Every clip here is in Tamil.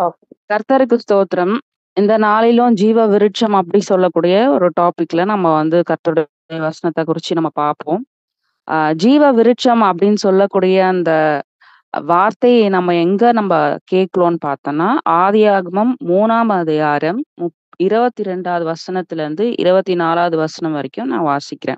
கர்த்தருக்கு ஸ்தோத்திரம். இந்த நாளிலும் ஜீவ விருட்சம் அப்படி சொல்லக்கூடிய ஒரு டாபிக்ல நம்ம வந்து கர்த்தருடைய வசனத்த குறிச்சு நம்ம பார்ப்போம். அ ஜீவ விருட்சம் அப்படின்னு சொல்லக்கூடிய அந்த வார்த்தையை நம்ம எங்க நம்ம கேட்கிறோம்னு பார்த்தோம்னா, ஆதியாகமம் 3ஆம் அதிகாரம் முப் 22வது வசனத்திலிருந்து 24வது வசனம் வரைக்கும் நான் வாசிக்கிறேன்.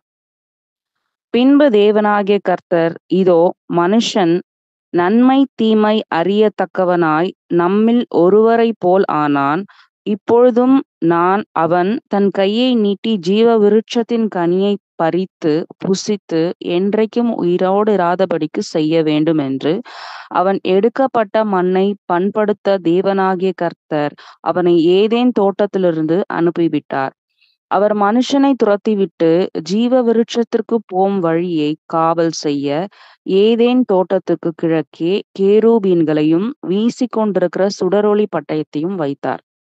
பின்பு தேவனாகிய கர்த்தர், இதோ மனுஷன் நன்மை தீமை அறியத்தக்கவனாய் நம்மில் ஒருவரைப் போல் ஆனான். இப்பொழுதும் நான் அவன் தன் கையை நீட்டி ஜீவ விருட்சத்தின் கனியைப் பறித்து புசித்து என்றைக்கும் உயிரோடு இராதபடிக்கு செய்ய வேண்டுமென்று அவன் எடுக்கப்பட்ட மண்ணைப் பண்படுத்த தேவனாகிய கர்த்தர் அவனை ஏதேன் தோட்டத்திலிருந்து அனுப்பிவிட்டார். அவர் மனுஷனைத் துரத்திவிட்டு ஜீவ விருட்சத்திற்குப் போம் வழியைக் காவல் செய்ய ஏதேன் தோட்டத்துக்குக் கிழக்கே கேருபீன்களையும் வீசிக்கொண்டிருக்கிற சுடரொளி பட்டயத்தையும் வைத்தார்.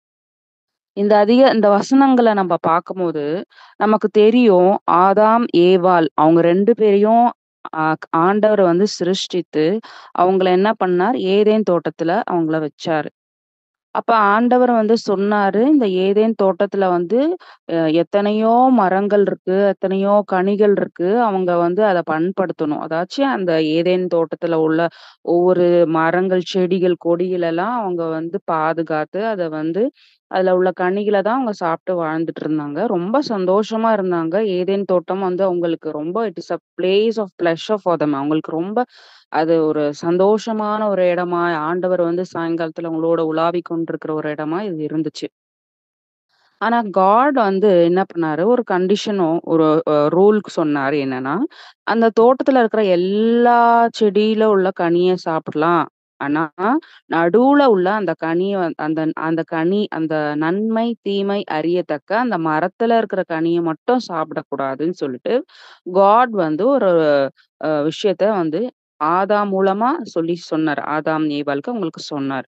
இந்த அதிக இந்த வசனங்கள நம்ம பார்க்கும்போது, நமக்கு தெரியும் ஆதாம், ஏவாள் அவங்க 2 பேரையும் அ ஆண்டவர் வந்து சிருஷ்டித்து, அவங்கள என்ன பண்ணார்? ஏதேன் தோட்டத்துல அவங்கள வச்சாரு. அப்ப ஆண்டவர் வந்து சொன்னாரு, இந்த ஏதேன் தோட்டத்துல வந்து அ எத்தனையோ மரங்கள் இருக்கு, எத்தனையோ கனிகள் இருக்கு. அவங்க வந்து அத பண்படுத்தணும். அதாச்சும் அந்த ஏதேன் தோட்டத்துல உள்ள ஒவ்வொரு மரங்கள், செடிகள், கொடிகள் எல்லாம் அவங்க வந்து பாதுகாத்து, அத வந்து அதுல உள்ள கனிகள தான் அவங்க சாப்பிட்டு வாழ்ந்துட்டு இருந்தாங்க. ரொம்ப சந்தோஷமா இருந்தாங்க. ஏதேன் தோட்டம் வந்து அவங்களுக்கு ரொம்ப it is a place of pleasure for them. அவங்களுக்கு ரொம்ப அது ஒரு சந்தோஷமான ஒரு இடமா, ஆண்டவர் வந்து சாயங்காலத்துல அவங்களோட உலாவிக் கொண்டிருக்கிற ஒரு இடமா இது இருந்துச்சு. ஆனா காட் வந்து என்ன பண்ணாரு, ஒரு கண்டிஷனும் ஒரு அ ரூல்க்கு சொன்னாரு என்னன்னா, அந்த தோட்டத்துல இருக்கிற எல்லா செடியில உள்ள கனிய சாப்பிடலாம். ஆனா, நடுவுல உள்ள அந்த கனிய வ- அந்த அந்த கனி அந்த நன்மை, தீமை அறியத்தக்க அந்த மரத்துல இருக்கிற கனிய மட்டும் சாப்பிடக்கூடாதுன்னு சொல்லிட்டு, காட் வந்து ஒரு அ விஷயத்த வந்து ஆதாம் மூலமா சொல்லி சொன்னாரு. ஆதாம், ஏவாளுக்கு அவங்களுக்கு சொன்னாரு.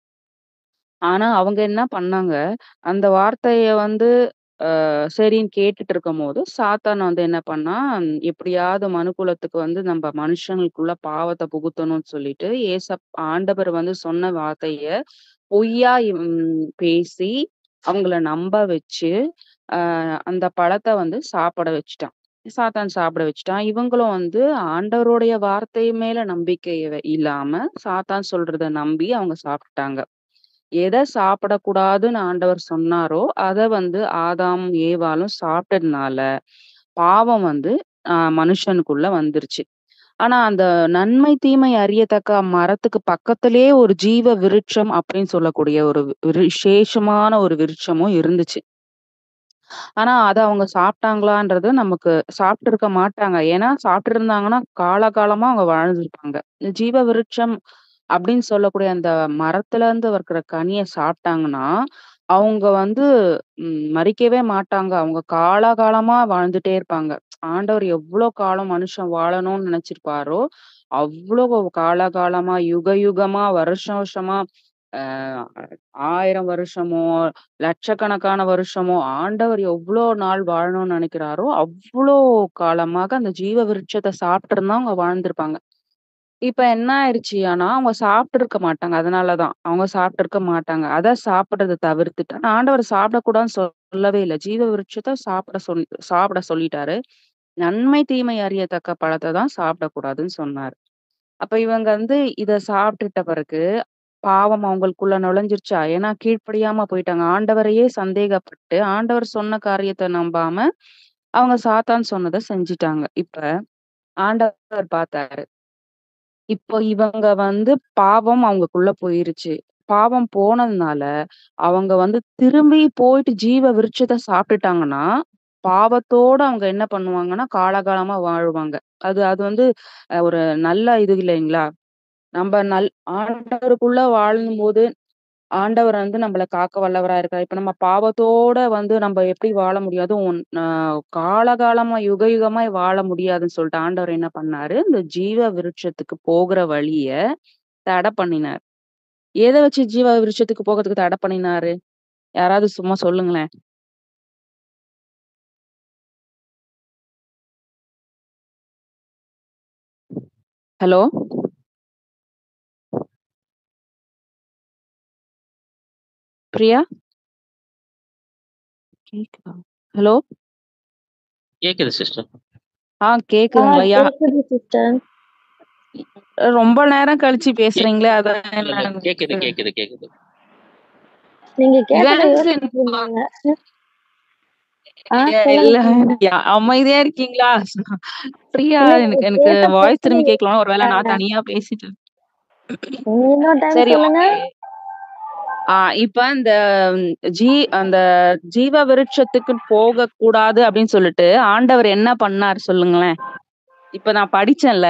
ஆனா அவங்க என்ன பண்ணாங்க, அந்த வார்த்தைய வந்து அ சரின்னு கேட்டுட்டு இருக்கும்போது, சாத்தான் வந்து என்ன பண்ணான், எப்படியாவது மனுக்குலத்துக்கு வந்து நம்ப மனுஷங்களுக்குள்ள பாவத்த புகுத்தணும்னு சொல்லிட்டு, ஏசப் ஆண்டவர் வந்து சொன்ன வார்த்தைய பொய்யா ம் பேசி, அவங்கள நம்ப வச்சு, அ அந்த பழத்த வந்து சாப்பிட வச்சுட்டான். சாத்தான் சாப்பிட வச்சுட்டான். இவங்களும் வந்து ஆண்டவருடைய வார்த்தை மேல நம்பிக்கை வ இல்லாம, சாத்தான் சொல்றத நம்பி அவங்க சாப்பிட்டுட்டாங்க. எத சாப்பிடக்கூடாதுன்னு ஆண்டவர் சொன்னாரோ, அத வந்து ஆதாம், ஏவாளும் சாப்பிட்டதுனால, பாவம் வந்து அ மனுஷனுக்குள்ள வந்துருச்சு. ஆனா அந்த நன்மை, தீமை அறியத்தக்க மரத்துக்கு பக்கத்திலேயே ஒரு ஜீவ விருட்சம் அப்படின்னு சொல்லக்கூடிய ஒரு ஒரு விசேஷமான ஒரு விருட்சமும் இருந்துச்சு. ஆனா அத அவங்க சாப்பிட்டாங்களான்றது நமக்கு சாப்பிட்டுருக்க மாட்டாங்க. ஏன்னா சாப்பிட்டுருந்தாங்கன்னா, காலாகாலமா அவங்க வாழ்ந்திருப்பாங்க. இந்த ஜீவ விருட்சம் அப்படின்னு சொல்லக்கூடிய அந்த மரத்துலருந்து இருக்கிற கனிய சாப்பிட்டாங்கன்னா, அவங்க வந்து ம் மரிக்கவே மாட்டாங்க. அவங்க காலாகாலமா வாழ்ந்துட்டே இருப்பாங்க. ஆண்டவர் எவ்ளோ காலம் மனுஷன் வாழணும்னு நினைச்சிருப்பாரோ, அவ்ளோ காலாகாலமா, யுக யுகமா, வருஷம் வருஷமா, அ 1000 வருஷமோ, லட்சக்கணக்கான வருஷமோ, ஆண்டவர் எவ்ளோ நாள் வாழணும்னு நினைக்கிறாரோ, அவ்ளோ காலமாக அந்த ஜீவ விருட்சத்த சாப்பிட்டிருந்தா அவங்க வாழ்ந்திருப்பாங்க. இப்ப என்ன ஆயிருச்சு ஆனா, அவங்க சாப்பிட்டுருக்க மாட்டாங்க. அதனால தான். அவங்க சாப்பிட்டுருக்க மாட்டாங்க. அத சாப்பிடுறத தவிர்த்துட்டு ஆனா ஆண்டவர் சாப்பிடக்கூடாதுன்னு சொல்லவே இல்ல. ஜீவ விருட்சத்த சாப்பிட சொல் சாப்பிட சொல்லிட்டாரு. நன்மை, தீமை அறியத்தக்க பழத்த தான் சாப்பிடக்கூடாதுன்னு சொன்னாரு. அப்ப இவங்க வந்து இத சாப்பிட்டுட்ட பிறகு, பாவம் அவங்களுக்குள்ள நுழைஞ்சிருச்சா? ஏன்னா கீழ்ப்படியாம போயிட்டாங்க. ஆண்டவரையே சந்தேகப்பட்டு, ஆண்டவர் சொன்ன காரியத்த நம்பாம, அவங்க சாத்தான் சொன்னத செஞ்சுட்டாங்க. இப்ப ஆண்டவர் பார்த்தாரு. இப்போ இவங்க வந்து பாவம் அவங்களுக்குள்ள போயிருச்சு. பாவம் போனதுனால, அவங்க வந்து திரும்பி போயிட்டு ஜீவ விருட்சத்த சாப்பிட்டுட்டாங்கன்னா, பாவத்தோட அவங்க என்ன பண்ணுவாங்கன்னா, காலாகாலமா வாழுவாங்க. அது அது வந்து அ ஒரு நல்ல இது இல்லைங்களா? நம்ப நல் ஆண்டவருக்குள்ள வாழும்போது, ஆண்டவர் வந்து நம்மள காக்க வல்லவரா இருக்கார். இப்ப நம்ம பாவத்தோட வந்து நம்ப எப்படி வாழ முடியும்? அதுவும் அ காலகாலமா, யுக யுகமாய் வாழ முடியாதுன்னு சொல்லிட்டு ஆண்டவர் என்ன பண்ணாரு, இந்த ஜீவ விருட்சத்துக்கு போகுற வழிய தடை பண்ணினார். எத வச்சு ஜீவ விருட்சத்துக்கு போகறதுக்கு தடை பண்ணினாரு? யாராவது சும்மா சொல்லுங்களேன். ஹலோ? பிரியா? கேக்குதா? ஹலோ? கேக்குது சிஸ்டர். ஆ ஆ கேக்குதுங்களா? யா கேக்குது சிஸ்டர். ரொம்ப நேரம் கழிச்சு கே பேசுறீங்களே! அதான் இல்ல, இல்ல. என்ன கேக்குது, எனக்கு கேக்குது, கேக்குது. நீங்க கேட்டத எனக்கு யோசிச்சுட்டு இருந்தாங்க. ஆ எ சொல்லுங்க, இல்ல சொல்லுங்க. யா அமைதியா இருக்கீங்களா? பிரியா இல்ல நீங்க எனக்கு எனக்கு கேட்ட வாய்ஸ் கொஸ்டின திரும்பி கேட்கலாம். ஒரு வேள யோசிச்சுட்டு நான் இருந்தேன். தனியா பேசிட்டு இன்னொரு டைம் சரி சொல்லுங்க. ஓகே. ஆ இப்ப இந்த ஜீ அந்த ஜீவ விருட்சத்துக்கு போகக்கூடாது அப்படின்னு சொல்லிட்டு, ஆண்டவர் என்ன பண்ணார் சொல்லுங்களேன்? இப்ப நான் படிச்சேன்ல.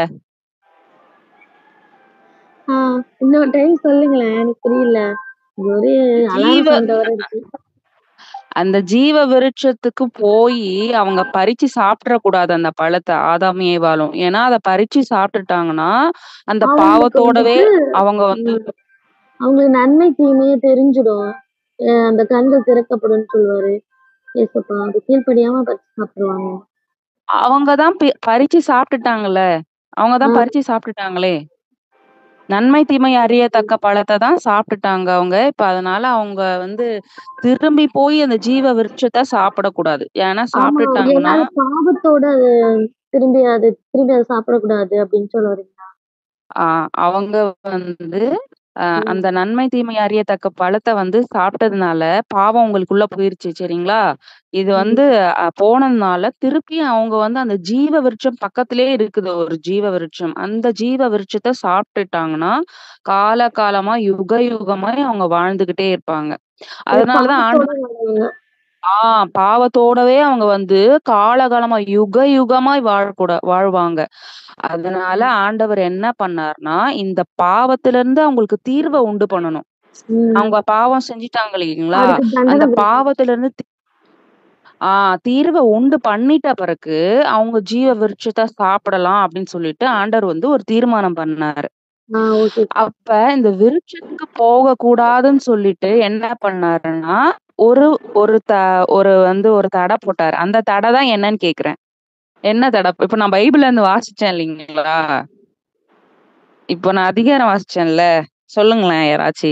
ஆ இன்னொரு டைம் சொல்லுங்களேன். எனக்கு புரியல. இங்க ஒரே அலாரம் ஜீவ சவுண்ட் வேற இருக்கு. அந்த ஜீவ விருட்சத்துக்கு போயி அவங்க பறிச்சு சாப்பிட்றக்கூடாது அந்த பழத்த ஆதாமும், ஏவாளும். ஏன்னா, அத பறிச்சு சாப்பிட்டுட்டாங்கன்னா, அந்த அவங்களுக்கு பாவத்தோடவே வந்துட்டு அவங்க வந்து ம் அவங்களுக்கு நன்மை, தீமையே தெரிஞ்சிடும். அ அந்த கண்கள் திறக்கப்படும்னு சொல்லுவாரு. ஏசப்பா. அது கீழ்ப்படியாம பறிச்சு சாப்பிடுவாங்க. அவங்க தான் பி பறிச்சு சாப்பிட்டுட்டாங்கல்ல. அவங்க ஆ. தான் பறிச்சு சாப்பிட்டுட்டாங்களே! நன்மை, தீமை அறியத்தக்க பழத்த தான் சாப்பிட்டுட்டாங்க அவங்க. இப்ப அதனால அவங்க வந்து திரும்பி போய் அந்த ஜீவ விருட்சத்த சாப்பிடக்கூடாது. ஏன்னா ஆமா. ஏன்னா சாப்பிட்டுட்டாங்கன்னா அது பாவத்தோட அது திரும்பி அது திரும்பி அத சாப்பிடக்கூடாது அப்படின்னு சொல்ல வரீங்களா? ஆ அவங்க வந்து அ ம். அந்த நன்மை, தீமை அறியத்தக்க பழத்த வந்து சாப்பிட்டதுனால, பாவம் அவங்களுக்குள்ள போயிருச்சு சரிங்களா? இது வந்து ம். அ போனதுனால திருப்பியும் அவங்க வந்து அந்த ஜீவ விருட்சம் பக்கத்திலேயே இருக்குது ஒரு ஜீவ விருட்சம். அந்த ஜீவ விருட்சத்த சாப்பிட்டுட்டாங்கன்னா, கால காலமா, யுக யுகமா அவங்க வாழ்ந்துகிட்டே இருப்பாங்க. அது அதனால தான் பாவத்தோட ஆண்டவர் வாழ்வாங்க. ஆ பாவத்தோடவே அவங்க வந்து காலகாலமா, யுக யுகமாய் வாழக்கூடா வாழ்வாங்க. அதனால ம். ஆண்டவர் என்ன பண்ணார்ன்னா, இந்த பாவத்திலிருந்து அவங்களுக்கு தீர்வ உண்டு பண்ணணும். ம். அவங்க பாவம் செஞ்சுட்டாங்க இல்லைங்களா? அதுக்கு தண்டனை அந்த குடுக்கணும். பாவத்திலிருந்து தி ஆ தீர்வ உண்டு பண்ணிட்ட பிறகு, அவங்க ஜீவ விருட்சத்த சாப்பிடலாம் அப்படின்னு சொல்லிட்டு ஆண்டவர் வந்து ஒரு தீர்மானம் பண்ணாரு. ஆ ஓகே. அப்ப இந்த விருட்சத்துக்கு போகக்கூடாதுன்னு சொல்லிட்டு என்ன பண்ணாருன்னா, ஒரு ஒரு த ஒரு வந்து ஒரு தடை போட்டாரு. அந்த தடை தான் என்னன்னு கேட்கிறேன். என்ன தடை? இப்ப நான் பைபிள்ல இருந்து வாசிச்சேன் இல்லைங்களா? இப்போ நான் அதிகாரம் வாசிச்சேன்ல. சொல்லுங்களேன் யாராச்சு.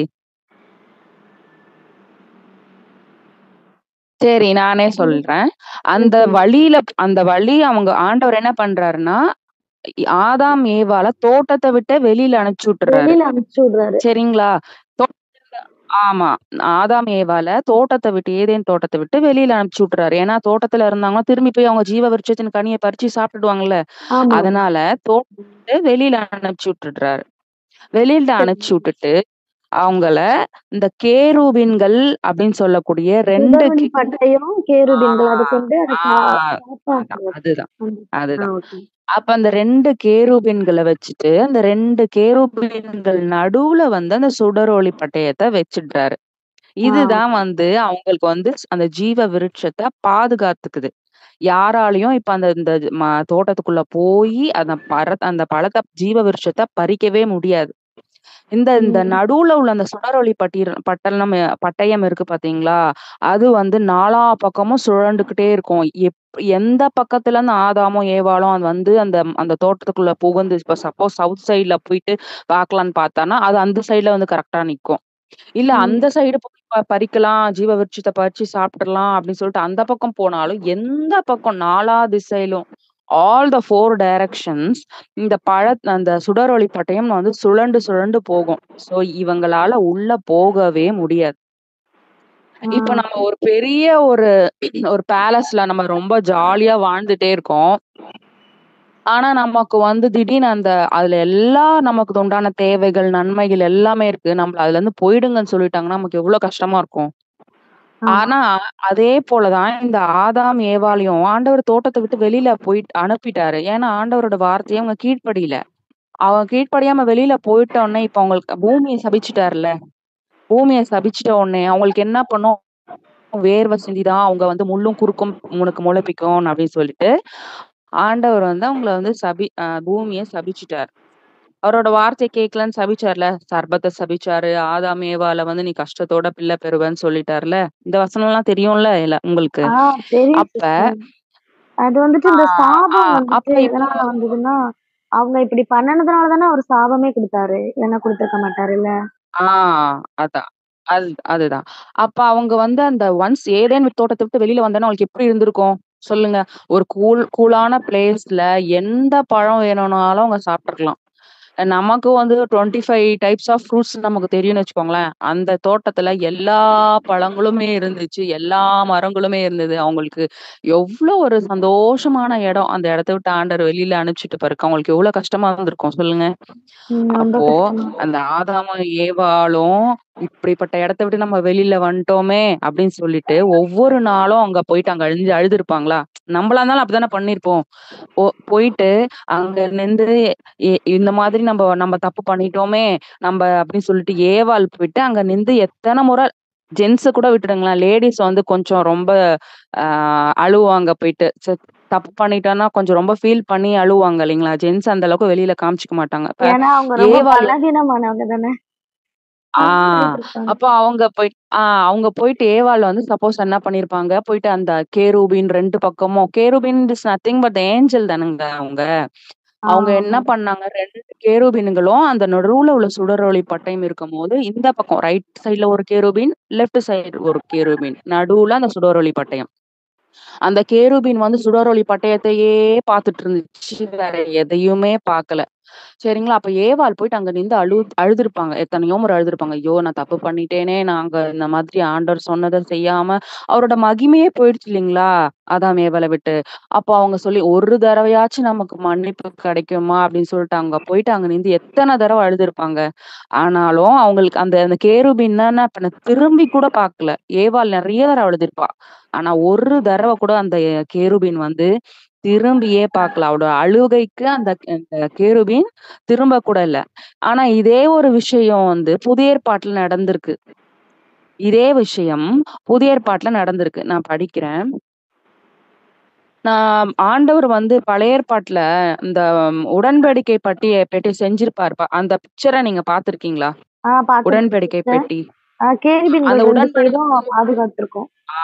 சரி நானே ம். சொல்றேன். அந்த ஓகே. வழியில அந்த வழி அவங்க ஆண்டவர் என்ன பண்றாருன்னா, இ ஆதாம், ஏவாள தோட்டத்த விட்டே வெளியில அனுப்பிச்சு விட்டுறாரு. வெளியில அனுப்பிச்சு விடுறாரு. சரிங்களா? தோட்டத்துல ஆமா. ஆதாம், ஏவாள தோட்டத்த விட்டு ஏதேன் தோட்டத்த விட்டு வெளியில அனுப்பிச்சு விட்டுறாரு. ஏன்னா தோட்டத்துல இருந்தாங்கன்னா, திரும்பி போய் அவங்க ஜீவ விருட்சத்தின் கனிய பறிச்சு சாப்பிட்டுடுவாங்கல்ல. ஆமா. அதனால தோட்டத்த விட்டு வெளியில அனுப்பிச்சு விட்டுடுறாரு. வெளியில சரி. அனுப்பிச்சு விட்டுட்டு, அவங்கள இந்த கேருபீன்கள் அப்படின்னு சொல்லக்கூடிய 2 சுடரொளி கே பட்டயம், ஆ, கேருபீன்கள் அத கொண்டு அத ஆ கா அதான், காப்பாத்துறது. அதுதான், ம். ஆ அதுதான். ஓகே. அப்ப அந்த 2 கேருபீன்கள வச்சுட்டு, அந்த 2 கேருபீன்கள் நடுவுல வந்து அந்த சுடரொளி பட்டயத்த வச்சுடுறாரு. ஆ இதுதான் ஓகே. வந்து அவங்களுக்கு வந்து அந்த ஜீவ விருட்சத்த பாதுகாத்துக்குது. யாராலயும் இப்ப அந்த இந்த ம தோட்டத்துக்குள்ள போயி அந்த பர அந்த பழத்த ஜீவ விருட்சத்த பறிக்கவே முடியாது. இந்த இந்த ம். நடுவுல உள்ள அந்த சுடரொளி பட்டிர் பட்டலம் பட்டயம் இருக்கு பார்த்தீங்களா? அது வந்து நாலா பக்கமும் சுழண்டுகிட்டே இருக்கும். எப் எந்த பக்கத்துலருந்து ஆதாமும், ஏவாளும் அது வந்து அந்த அந்த தோட்டத்துக்குள்ள புகுந்து இப்ப சப்போஸ் சவுத் சைட்ல போயிட்டு பார்க்கலான்னு பார்த்தான்னா, அது அந்த சைட்ல வந்து கரெக்ட்டா நிக்கும். இல்ல ம். அந்த சைடு போய் ப பறிக்கலாம், ஜீவ விருட்சத்த பறிச்சு சாப்பிட்டுறலாம் அப்படின்னு சொல்லிட்டு அந்த பக்கம் போனாலும், எந்த பக்கம் நாலா திசையிலும் ஆல் த 4 டைரக்ஷன்ஸ் இந்த பழ அந்த சுடரொளி பட்டயம் வந்து சுழண்டு சுழண்டு போகும். ஸோ இவங்களால உள்ள போகவே முடியாது. ஆ இப்ப நம்ம ஓகே. ஒரு பெரிய ஒரு ஒரு பேலஸ்ல நம்ம ரொம்ப ஜாலியா வாழ்ந்துட்டே இருக்கோம். ஆனா நமக்கு வந்து திடீர்னு அந்த அதுல எல்லா நமக்கு உண்டான தேவைகள், நன்மைகள் எல்லாமே இருக்கு. நம்மள அதுலருந்து போயிடுங்கன்னு சொல்லிட்டாங்கன்னா, நமக்கு எவ்ளோ கஷ்டமா இருக்கும். ஆமா. ஆனா, அதே போல தான் இந்த ஆதாம், ஏவாளையும் ஆண்டவர் தோட்டத்த விட்டு வெளியில போயிட் அனுப்பிட்டாரு. ஏன்னா, ஆண்டவரோட வார்த்தைய அவங்க கீழ்ப்படியல. அவங்க கீழ்ப்படியாம வெளியில போயிட்டோனே, இப்ப அவங்களுக்கு பூமிய சபிச்சுட்டார்ல. பூமிய சபிச்சுட்ட உடனே அவங்களுக்கு என்ன பண்ணும்? வேர்வை சிந்தி தான் அவங்க வந்து முள்ளும், குறுக்கும் உனக்கு முளைப்பிக்கும் அப்படின்னு சொல்லிட்டு, ஆண்டவர் வந்து அவங்கள வந்து சபி அ பூமிய சபிச்சுட்டாரு. அவரோட வார்த்தைய கேட்கலன்னு சபிச்சார்ல. சர்ப்பத்த சபிச்சாரு. ஆதாம், ஏவாள வந்து நீ கஷ்டத்தோட பிள்ளை பெறுவன்னு சொல்லிட்டார்ல. இந்த வசனம்லாம் தெரியும்ல இல்ல உங்களுக்கு? ஆ தெரியும் அப்ப சிஸ்டர். அது வந்துட்டு ஆ, இந்த ஆ சாபம் அப்ப வந்துட்டு இப்போ எதனால வந்ததுன்னா, அவங்க இப்படி பண்ணுனதுனால தானே அவரு சாபமே குடுத்தாரு. இல்லன்னா குடுத்திருக்க மாட்டாருல்ல. ஆ அதான். அது அதுதான். அப்ப அவங்க வந்து அந்த ஒன்ஸ் ஏதேன் தோட்டத்த விட்டு வெளில வந்தோனே அவங்களுக்கு எப்படி இருந்திருக்கும்? சொல்லுங்க. ஒரு கூல் கூலான பிளேஸ்ல எந்த பழம் வேணும்னாலும் அவங்க சாப்ட்டுருக்கலாம். நமக்கு வந்து 25 டைப்ஸ் ஆஃப் ஃப்ரூட்ஸ் நமக்கு தெரியும்னு வச்சுக்கோங்களேன். அந்த தோட்டத்துல எல்லா பழங்களுமே இருந்துச்சு. எல்லா மரங்களுமே இருந்தது. அவங்களுக்கு எவ்ளோ ஒரு சந்தோஷமான இடம். அந்த இடத்த விட்டு ஆண்டவர் வெளில அனுப்பிச்சுட்டு பிறகு அவங்களுக்கு எவ்ளோ கஷ்டமா இருந்திருக்கும் சொல்லுங்க. ம். ரொம்ப அப்போ கஷ்டமா அந்த ஆதாமும், ஏவாளும் இப்படிப்பட்ட இடத்த விட்டு நம்ம வெளில வந்துட்டோமே அப்படின்னு சொல்லிட்டு ஒவ்வொரு நாளும் அங்க போயிட்டு அங்க அழுஞ்சு அழுதுருப்பாங்களா? நம்மளா இருந்தாலும் அப்படித்தானே பண்ணியிருப்போம். போ போயிட்டு அங்க நின்று எ இந்த மாதிரி நம்ப நம்ம தப்பு பண்ணிட்டோமே, நம்ப அப்படின்னு சொல்லிட்டு ஏவாள் போயிட்டு அங்க நின்று எத்தன முறை ஜென்ஸ கூட விட்டுடுங்களேன். லேடீஸ் வந்து கொஞ்சம் ரொம்ப அ அழுவாங்க போயிட்டு. ச தப்பு பண்ணிட்டோம்னா கொஞ்சம் ரொம்ப ஃபீல் பண்ணி அழுவாங்க இல்லைங்களா? ஜென்ஸ் அந்த அளவுக்கு வெளில காமிச்சுக்க மாட்டாங்க. இப்ப ஏன்னா அவங்க ரொம்ப ஏவாள் பலவீனமானவங்க தானே. ஆ அழுதுருப்பாங்க. அப்ப அவங்க போய் ஆ அவங்க போயிட்டு ஏவாள் வந்து சப்போஸ் என்ன பண்ணியிருப்பாங்க, போயிட்டு அந்த கேரூபின் 2 பக்கமும் cherubim is nothing but angel தானங்க அவங்க. ஆ அவங்க என்ன ஆமா. பண்ணாங்க 2 கேரூபின்களும் அந்த நடுவுல உள்ள சுடரொளி பட்டயம் இருக்கும்போது, இந்த பக்கம் ரைட் சைட்ல ஒரு கேரூபின், லெஃப்ட் சைடு ஒரு கேரூபின். நடுவுல அந்த சுடரொளி பட்டயம். அந்த கேரூபின் வந்து சுடரொளி பட்டயத்தையே பார்த்துட்டு இருந்துச்சு. வேற எதையுமே பார்க்கல. சரிங்களா? அப்ப ஏவாள் போயிட்டு அங்க நின்னு அழு அழுதுருப்பாங்க. எத்தனையோ முறை அழுதுருப்பாங்க. ஐயோ! நான் தப்பு பண்ணிட்டேனே! நாங்க இந்த மாதிரி ஆண்டவர் சொன்னத செய்யாம அவரோட மகிமையே போயிடுச்சு இல்லைங்களா? ஆதாம், ஏவாள விட்டு. அப்போ அவங்க சொல்லி ஒரு தடவையாச்சும் நமக்கு மன்னிப்பு கிடைக்குமா? அப்படின்னு சொல்லிட்டு அங்க போயிட்டு அங்க நின்னு எத்தன தடவ அழுதுருப்பாங்க. ஆனாலும் அவங்களுக்கு அந்த அந்த கேரூபின் என்னன்னா பண்ண திரும்பி கூட பார்க்கல. ஏவாள் நெறைய தடவ அழுதுருப்பா. ஆனா ஒரு தடவ கூட அந்த கேரூபின் வந்து திரும்பியே பார்க்கல. அவளோட அழுகைக்கு அந்த அந்த கேரூபின் திரும்ப கூட இல்ல. ஆனா இதே ஒரு விஷயம் வந்து புதிய ஏற்பாட்டுல நடந்திருக்கு. இதே விஷயம் புதிய ஏற்பாட்டுல நடந்திருக்கு. நான் படிக்கிறேன். நான் ஆண்டவர் வந்து பழைய ஏற்பாட்டுல இந்த உடன்படிக்கை பட்டிய பெட்டி செஞ்சிருப்பாரு. ப அந்த பிக்சர நீங்க பார்த்திருக்கீங்களா? ஆ பார்த்துருக்கேன் உடன்படிக்கை சிஸ்டர். பெட்டி. ஆ கேருபீன்கள் அந்த 2 உடன்படிக்கை சைடும் பாதுகாத்திருக்கும். ஆ.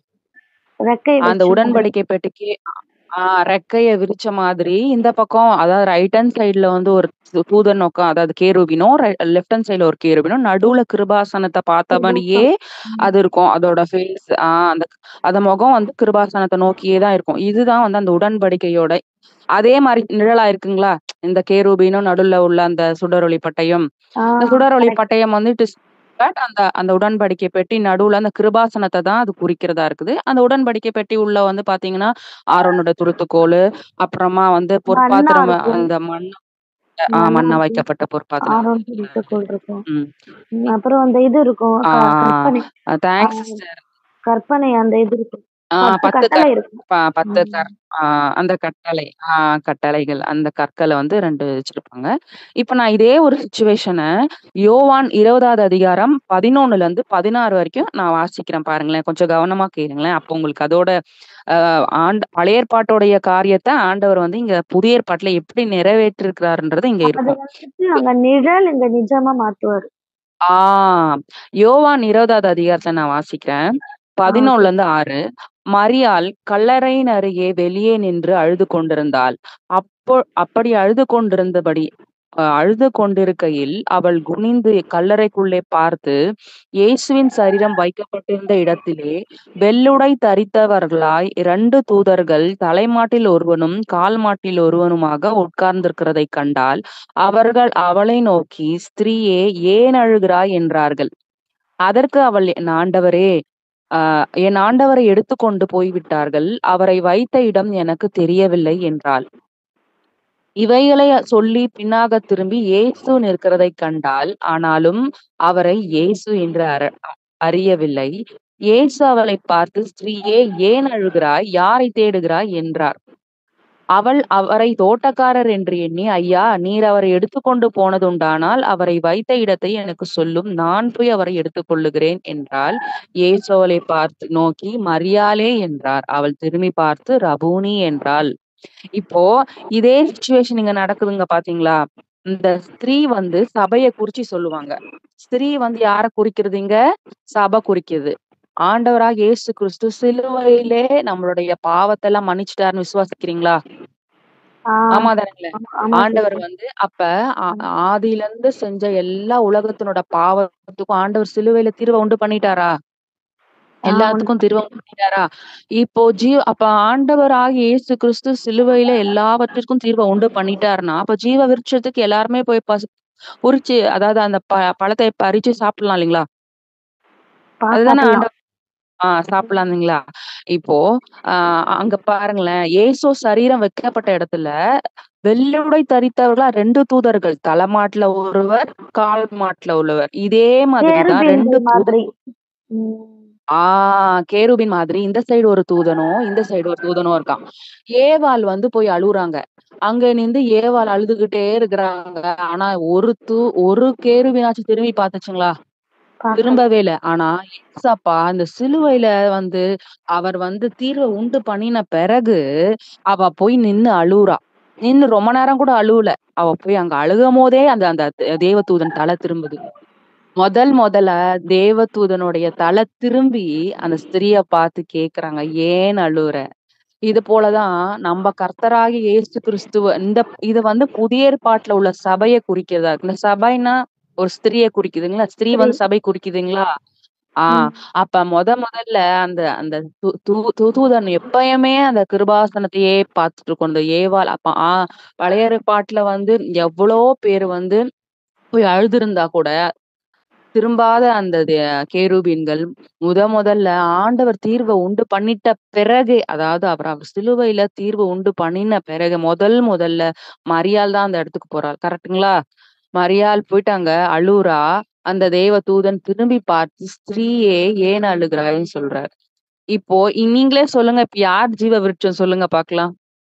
ரெக்கைய அந்த விரிச்ச மாதிரி. உடன்படிக்கை பெட்டிக்கு ஆ ரெக்கைய விரிச்ச மாதிரி இந்த பக்கம் அதாவது ரைட் ஹேண்ட் சைடுல வந்து ஒரு து தூதன் உக்கா அதாவது கேருபீனும், ரை லெஃப்ட் ஹேண்ட் சைடுல ஒரு கேருபீனும், நடுவுல கிருபாசனத்த பார்த்தபடியே கிருபாசனம். ம். அது இருக்கும். அதோட ஃபேஸ் ஆ அந்த அந்த முகம் வந்து கிருபாசனத்த நோக்கியே தான் இருக்கும். இதுதான் வந்து அந்த உடன்படிக்கையோட அதே மாரி நிழலா இருக்குங்களா? இந்த கேருபீனும் நடுவுல உள்ள அந்த சுடரொளி பட்டயம். ஆ இந்த சுடரொளி கரெக்ட். பட்டயம் வந்து இட் இஸ் பட் அந்த அந்த உடன்படிக்கை பெட்டி நடுவுல அந்த கிருபாசனத்த தான் அது குறிக்கிறதா இருக்குது. அந்த உடன்படிக்கை பெட்டி உள்ள வந்து பார்த்தீங்கன்னா, ஆரோனோட துருத்துக்கோலு, அப்புறமா வந்து மன்னா பொற்பாத்திரம் இருக்கும். அந்த மண் ஆ மன்னா மண்ண இருக்கும். வைக்கப்பட்ட பொற்பாத்திரம். ஆரோன் துருத்துக்கோல் இருக்கும். ம். ம். அப்புறம் அந்த இது இருக்கும். ஆ க கற்பனை. ஆ ஆ தேங்க்ஸ் சிஸ்டர். கற்பனை அந்த இது இருக்கும். ஆ 10 10 கட்டளை கற் இருக்கும். ப 10 ம். கற் ஆ அந்த கட்டளை ஆ கட்டளைகள். அந்த கற்கள வந்து 2 வச்சிருப்பாங்க. இப்ப நான் இதே ஒரு சிச்சுவேஷன யோவான் 20வது அதிகாரம் 11லருந்து 16 வரைக்கும் நான் வாசிக்கிறேன் பாருங்களேன். கொஞ்சம் கவனமா கேளுங்களேன். அப்போ உங்களுக்கு அதோட அ ஆண்ட் பழைய ஏற்பாட்டோடைய காரியத்த ஆண்டவர் வந்து இங்க புதிய ஏற்பாட்டுல எப்படி நிறைவேற்றிருக்கிறாருன்றது இங்க அது இருக்கும். வந்துட்டு அங்க நிழல் இங்க நிஜமா மாத்துவாரு. ஆ யோவான் 20வது அதிகாரத்த நான் வாசிக்கிறேன். ஆ ஓகே. 11லருந்து 6 மரியாள் கல்லறையின் அருகே வெளியே நின்று அழுது கொண்டிருந்தாள். அப்போ அப்படி அழுது கொண்டிருந்தபடி அ அழுது கொண்டிருக்கையில் அவள் குனிந்து கல்லறைக்குள்ளே பார்த்து, இயேசுவின் சரீரம் வைக்கப்பட்டிருந்த இடத்திலே வெள்ளுடை தரித்தவர்களாய் 2 தூதர்கள் தலைமாட்டில் ஒருவனும், கால் மாட்டில் ஒருவனுமாக உட்கார்ந்திருக்கிறதைக் கண்டாள். அவர்கள் அவளை நோக்கி, "ஸ்திரீயே ஏன் அழுகிறாய்?" என்றார்கள். அதற்கு அவள், "என் ஆண்டவரே, அ என் ஆண்டவரை எடுத்துக்கொண்டு போய்விட்டார்கள். அவரை வைத்த இடம் எனக்குத் தெரியவில்லை" என்றாள். இவைகளை சொல்லி பின்னாகத் திரும்பி இயேசு நிற்கிறதைக் கண்டாள். ஆனாலும் அவரை இயேசு என்று அற அறியவில்லை. இயேசு அவளைப் பார்த்து, "ஸ்திரீயே ஏன் அழுகிறாய்? யாரைத் தேடுகிறாய்?" என்றார். அவள் அவரைத் தோட்டக்காரர் என்று எண்ணி, "ஐயா, நீர் அவரை எடுத்துக்கொண்டு போனதுண்டானால் அவரை வைத்த இடத்தை எனக்குச் சொல்லும். நான் போய் அவரை எடுத்துக்கொள்ளுகிறேன்" என்றாள். இயேசு அவளைப் பார்த்து நோக்கி, "மரியாளே" என்றார். அவள் திரும்பிப் பார்த்து, "ரபூனி" என்றாள். இப்போ இதே சிச்சுவேஷன் இங்க நடக்குதுங்க பார்த்தீங்களா? இந்த ஸ்திரீ வந்து சபைய குறிச்சு சொல்லுவாங்க. ஸ்திரீ வந்து யார குறிக்கிறது இங்க? சபை குறிக்குது. ஆண்டவராகிய இயேசு கிறிஸ்து சிலுவையிலே நம்மளுடைய பாவத்தெல்லாம் மன்னிச்சுட்டாருன்னு விசுவாசிக்கிறீங்களா? ஆஹ் ஆமா தானேங்களே ஆமா ஆமா ஆண்டவர் sister. வந்து அப்ப ஆ- ஆதியில இருந்து செஞ்ச எல்லா உலகத்தினோட பாவத்துக்கும் ஆண்டவர் சிலுவையில தீர்வை உண்டு பண்ணிட்டாரா ஆஹ் உண்டு எல்லாத்துக்கும் தீர்வை உண்டு பண்ணிட்டாரா இப்போ ஜீ அப்ப ஆண்டவராகிய இயேசு கிறிஸ்து சிலுவையில எல்லாவற்றிற்கும் தீர்வை உண்டு பண்ணிட்டாருன்னா அப்ப ஜீவ விருட்சத்துக்கு எல்லாருமே போய் பசு உரிச்சு அதாவது அந்த ப பழத்தை பறிச்சு சாப்பிடலாம் இல்லைங்களா பா அதுதானே சாப்பிடலாம் ஆண்டவர் ஆ சாப்பிடலாம் இல்லைங்களா இப்போ ஆஹ் அங்க பாருங்களேன் இயேசு சரீரம் வைக்கப்பட்ட இடத்துல வெள்ளுடை தரித்தவர்களா ரெண்டு தூதர்கள் தலைமாட்டுல ஒருவர் கால் மாட்டுல உள்ளவர் இதே மாதிரிதான் ரெண்டு கேருபீன்கள் தூதர் மாதிரி உம் ஆஹ் கேருபின் மாதிரி இந்த சைடு ஒரு தூதனும் இந்த சைடு ஒரு தூதனும் இருக்கான் ஏவாள் வந்து போய் அழுகுறாங்க அங்க நின்று ஏவாள் அழுதுகிட்டே இருக்கிறாங்க ஆனா ஒரு தூ ஒரு கேருபினாச்சும் திரும்பி பார்த்துச்சுங்களா பார்க்கல திரும்பவே இல்ல ஆனா ஏசப்பா அந்த சிலுவையில வந்து அவர் வந்து தீர்வை உண்டு பண்ணின பிறகு அவ போய் நின்னு அழுவுறா நின்னு ரொம்ப நேரம் கூட அழுவல அவ போய் அங்க அழுகும் போதே அந்த அந்த தேவதூதன் தலை திரும்புது முதல் முதல்ல தேவதூதனுடைய தலை திரும்பி அந்த ஸ்திரிய பார்த்து கேக்குறாங்க ஏன் அழுவுற இது போலதான் நம்ம கர்த்தராகி இயேசு கிறிஸ்துவ இந்த இது வந்து புதிய ஏற்பாட்டுல உள்ள சபையை குறிக்கிறதா இருக்கு இந்த சபைனா ஒரு ஸ்திரியை குறிக்குதுங்களா ஸ்திரீ சரி வந்து சபை குறிக்குதுங்களா ஆஹ் உம் அப்ப முத முதல்ல அந்த அந்த து- து- து- தூதன் எப்பயுமே அந்த கிருபாசனத்தையே பார்த்துட்டு இருக்கும் அந்த ஏவாள் அப்ப ஆஹ் பழைய ஏற்பாட்டுல வந்து எவ்வளோ பேர் வந்து போய் அழுதுருந்தா கூட திரும்பாத அந்த தே- கேருபீன்கள் முத முதல்ல ஆண்டவர் தீர்வை உண்டு பண்ணிட்ட பிறகு அதாவது அவர் அவர் சிலுவையில தீர்வு உண்டு பண்ணின பிறகு முதல் முதல்ல மரியாள் தான் அந்த இடத்துக்கு போறாள் கரெக்ட்டுங்களா மரியாள் போயிட்டு அங்க அழுறா அந்த தேவ தூதன் திரும்பி பார்த்து ஸ்திரீயே ஏன் அழுகிறாய்ன்னு சொல்றாரு இப்போ இ- நீங்களே சொல்லுங்க இப்ப யார் ஜீவ விருட்சம் சொல்லுங்க பாக்கலாம்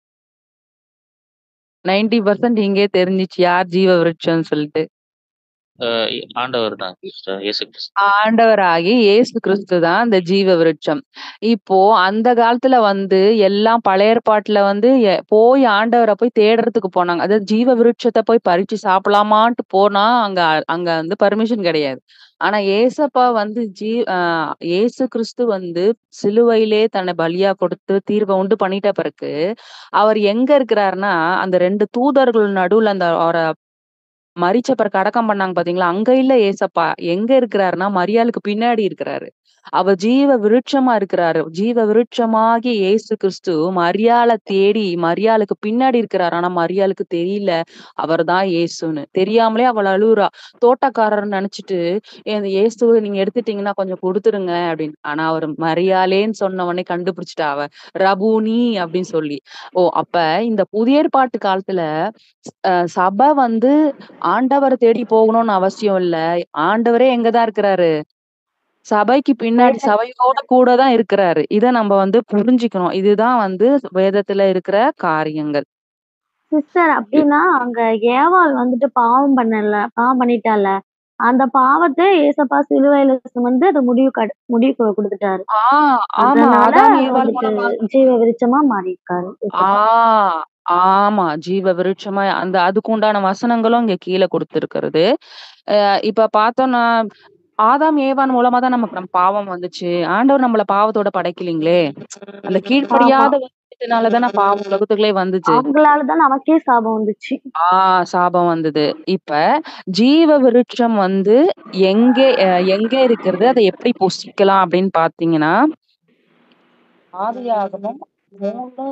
நைன்டி பர்சன்ட் இங்கே தெரிஞ்சிச்சு யார் ஜீவ விருட்சம்னு சொல்லிட்டு அஹ் ஆண்டவர் தான் சிஸ்டர் இயேசு கிறிஸ்து ஆண்டவராகி இயேசு கிறிஸ்து தான் அந்த ஜீவ விருட்சம் இப்போ அந்த காலத்துல வந்து எல்லாம் பழைய ஏற்பாட்டுல வந்து எ- போய் ஆண்டவரை போய் தேடுறதுக்கு போனாங்க அதாவது ஜீவ விருட்சத்தை போய் பறிச்சு சாப்பிடலாமான்ட்டு போனா அங்க அங்க வந்து பர்மிஷன் கிடையாது ஆனா ஏசப்பா வந்து ஜீ ஆஹ் இயேசு கிறிஸ்து வந்து சிலுவையிலே தன்னை பலியா கொடுத்து தீர்வை உண்டு பண்ணிட்ட பிறகு அவர் எங்க இருக்கிறாருன்னா அந்த ரெண்டு தூதர்கள் நடுவுல அந்த அவரை மரிச்ச பிறகு அடக்கம் பண்ணாங்க பாத்தீங்களா அங்க இல்ல ஏசப்பா எங்க இருக்கிறாருன்னா மரியாளுக்கு பின்னாடி இருக்கிறாரு அவ ஜீவ விருட்சமா இருக்கிறாரு ஜீவ விருட்சமாகி இயேசு கிறிஸ்து மரியாளை தேடி மரியாளுக்கு பின்னாடி இருக்கிறாரு ஆனா மரியாளுக்கு தெரியல அவர்தான் இயேசுன்னு தெரியாமலே அவள் அழுகுறா தோட்டக்காரர் நினைச்சிட்டு இந்த இயேசுவை நீங்க எடுத்துட்டீங்கன்னா கொஞ்சம் கொடுத்துருங்க அப்படின்னு ஆனா அவர் மரியாளேன்னு சொன்ன உடனே கண்டுபிடிச்சிட்டா அவ ரபூனி அப்படின்னு சொல்லி ஓ அப்ப இந்த புதிய ஏற்பாட்டு காலத்துல அஹ் சபை வந்து ஆண்டவரை தேடி போகணும்னு அவசியம் இல்ல ஆண்டவரே எங்கதான் இருக்கிறாரு சபைக்கு பின்னாடி வேத சபையோட கூட தான் இருக்கிறாரு இத நம்ம வந்து புரிஞ்சுக்கணும் இதுதான் வந்து வேதத்துல இருக்கிற காரியங்கள் சிஸ்டர் அப்படின்னா அங்க ஏவாள் வந்துட்டு பாவம் பண்ணல பாவம் பண்ணிட்டால அந்த பாவத்தை ஏசப்பா சிலுவையில சுமந்து அதை முடிவு கட முடிவு கொடுத்துட்டாரு ஆஹ் ஆமா அதனால ஆதாம் ஏவாள் வந்துட்டு மூலமா ஜீவ விருட்சமா மாறி இருக்காரு ஏசப்பா ஆஹ் ஆமா ஜீவ விருட்சமா அந்த அதுக்கு உண்டான வசனங்களும் இங்க கீழே கொடுத்திருக்கிறது அஹ் இப்ப பார்த்தோம்னா ஆதாம் ஏவான் மூலமா தான் நமக்கு நம்ம பாவம் வந்துச்சு ஆண்டவர் நம்மள பாவத்தோட படைக்கலீங்களே அந்த ஆமா கீழ்ப்படியாத விஷயத்தினாலதானே பாவம் உலகத்துக்குள்ளே வந்துச்சு அவங்களாலதான் நமக்கே சாபம் வந்துச்சு ஆஹ் சாபம் வந்தது இப்ப ஜீவ விருட்சம் வந்து எங்க அஹ் எங்க இருக்கிறது அதை எப்படி புசிக்கலாம் அப்படின்னு பாத்தீங்கன்னா ஆதியாகமம் மூணு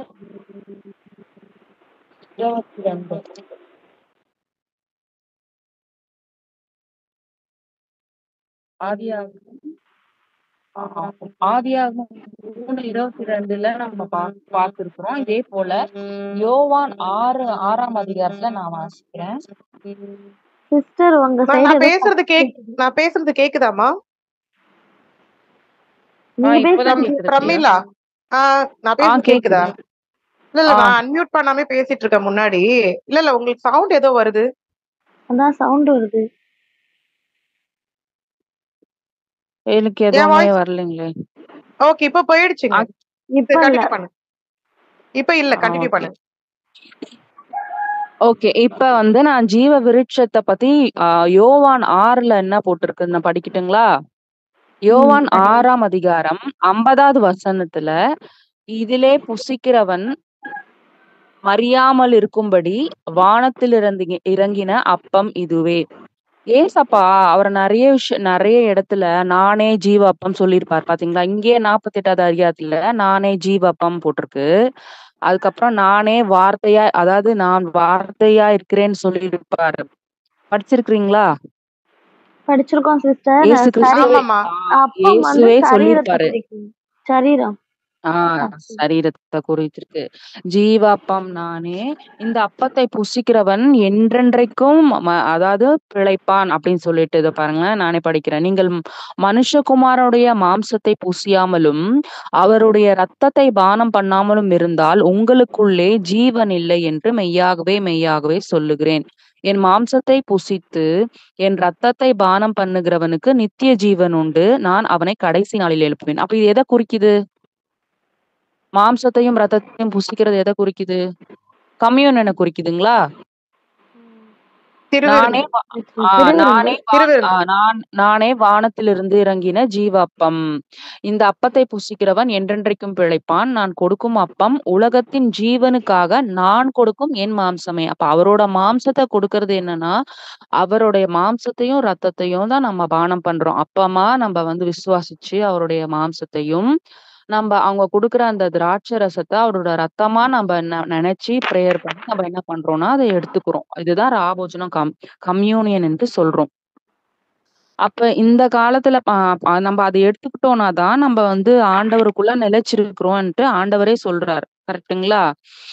இருபத்தி ரெண்டு ஆதியாகமம் ஆஹ் ஆதியாகமம் மூணு இருபத்தி ரெண்டுல நம்ம பா பார்த்திருக்கிறோம் இதே போல யோவான் ஆறு ஆறாம் அதிகாரத்துல நான் வாசிக்கிறேன் சிஸ்டர் உங்க நான் சைடு நான் ஏதோ பேசுறது கேக் நான் பேசுறது கேக்குதாமா ஆஹ் நீங்க இப்பதான் பேசுறது கேக்குது பிரியா பிரமிளா ஆஹ் நான் ஆஹ் பேசுறது கேக்குதா கேக்குது இல்ல இல்ல ஆஹ் நான் அன்மியூட் பண்ணாம பேசிட்டு இருக்கேன் முன்னாடி இல்ல இல்ல உங்களுக்கு சவுண்ட் ஏதோ வருது அதான் சவுண்ட் வருது எனக்கு என் எதுவுமே வாய்ஸ் வரலைங்களே ஓகே இப்ப போயிடுச்சுங்க ஆஹ் இப்ப இல்ல கண்டினியூ பண்ணு இப்ப இல்ல ஆஹ் கண்டினியூ ஓகே பண்ணு ஓகே இப்ப வந்து நான் ஜீவ விருட்சத்தை பத்தி ஆஹ் யோவான் ஆறுல என்ன போட்டிருக்கு நான் படிக்கட்டுங்களா ம் யோவான் சரி ஆறாம் அதிகாரம் ஐம்பதாவது வசனத்துல இதிலே புசிக்கிறவன் மறியாமல் இருக்கும்படி வானத்தில் இறந்தி இறங்கின அப்பம் இதுவே ஏசப்பா அவர் நிறைய விஷயம் நிறைய இடத்துல நானே ஜீவ அப்பம் சொல்லியிருப்பார் பாத்தீங்களா இங்கே நாற்பத்தி எட்டாவது அதிகாரத்துல நானே ஜீவ அப்பம் போட்டிருக்கு அதுக்கப்புறம் நானே வார்த்தையா அதாவது நான் வார்த்தையா இருக்கிறேன்னு சொல்லியிருப்பாரு படிச்சிருக்கிறீங்களா படிச்சிருக்கோம் சிஸ்டர் இயேசு கிறிஸ்துவே ஆமாமா ஆ, அப்பம் வந்து இயேசுவே சரீரத்தை சொல்லியிருப்பாரு குறிக்கும் சரீரம் ஆஹ் சரீரத்தை குறித்திருக்கு ஜீவாப்பம் நானே இந்த அப்பத்தை புசிக்கிறவன் என்றென்றைக்கும் ம- அதாவது பிழைப்பான் அப்படின்னு சொல்லிட்டு இதை பாருங்களேன் நானே படிக்கிறேன் நீங்கள் ம்- மனுஷகுமாரனுடைய மாம்சத்தை புசியாமலும் அவருடைய இரத்தத்தை பானம் பண்ணாமலும் இருந்தால் உங்களுக்குள்ளே ஜீவன் இல்லை என்று மெய்யாகவே மெய்யாகவே சொல்லுகிறேன் என் மாம்சத்தை புசித்து என் ரத்தத்தை பானம் பண்ணுகிறவனுக்கு நித்திய ஜீவன் உண்டு நான் அவனை கடைசி நாளில் எழுப்புவேன் அப்ப இது எதை குறிக்குது மாம்சத்தையும் ரத்தத்தையும் புசிக்கிறது எதை குறிக்குது கம்யூன் குறிக்குதுங்களா நானே திருவிருந்து வா- ஆ, நானே வா- திருவிருந்து ஆ, நான் நானே வானத்திலிருந்து இறங்கின ஜீவ அப்பம் இந்த அப்பத்தை புசிக்கிறவன் என்றென்றைக்கும் பிழைப்பான் நான் கொடுக்கும் அப்பம் உலகத்தின் ஜீவனுக்காக நான் கொடுக்கும் என் மாம்சமே அப்ப அவரோட மாம்சத்தை கொடுக்கறது என்னன்னா அவருடைய மாம்சத்தையும் ரத்தத்தையும் தான் நம்ம பானம் பண்றோம் அப்பமா நம்ம வந்து விசுவாசிச்சு அவருடைய மாம்சத்தையும் நம்ம அவங்க கொடுக்குற அந்த திராட்சை ரசத்தை அவரோட ரத்தமா நம்ம ந- நினைச்சு ப்ரேயர் பண்ணி நம்ம என்ன பண்றோம்னா அதை எடுத்துக்கிறோம் இதுதான் ராபோஜனம் கம் கம்யூனியன் என்று சொல்றோம் அப்ப இந்த காலத்துல ப- ப- நம்ம அதை எடுத்துக்கிட்டோம்னா தான் நம்ம வந்து ஆண்டவருக்குள்ள நிலைச்சிருக்கிறோம்ன்ட்டு ஆண்டவரே சொல்றாரு கரெக்ட்டுங்களா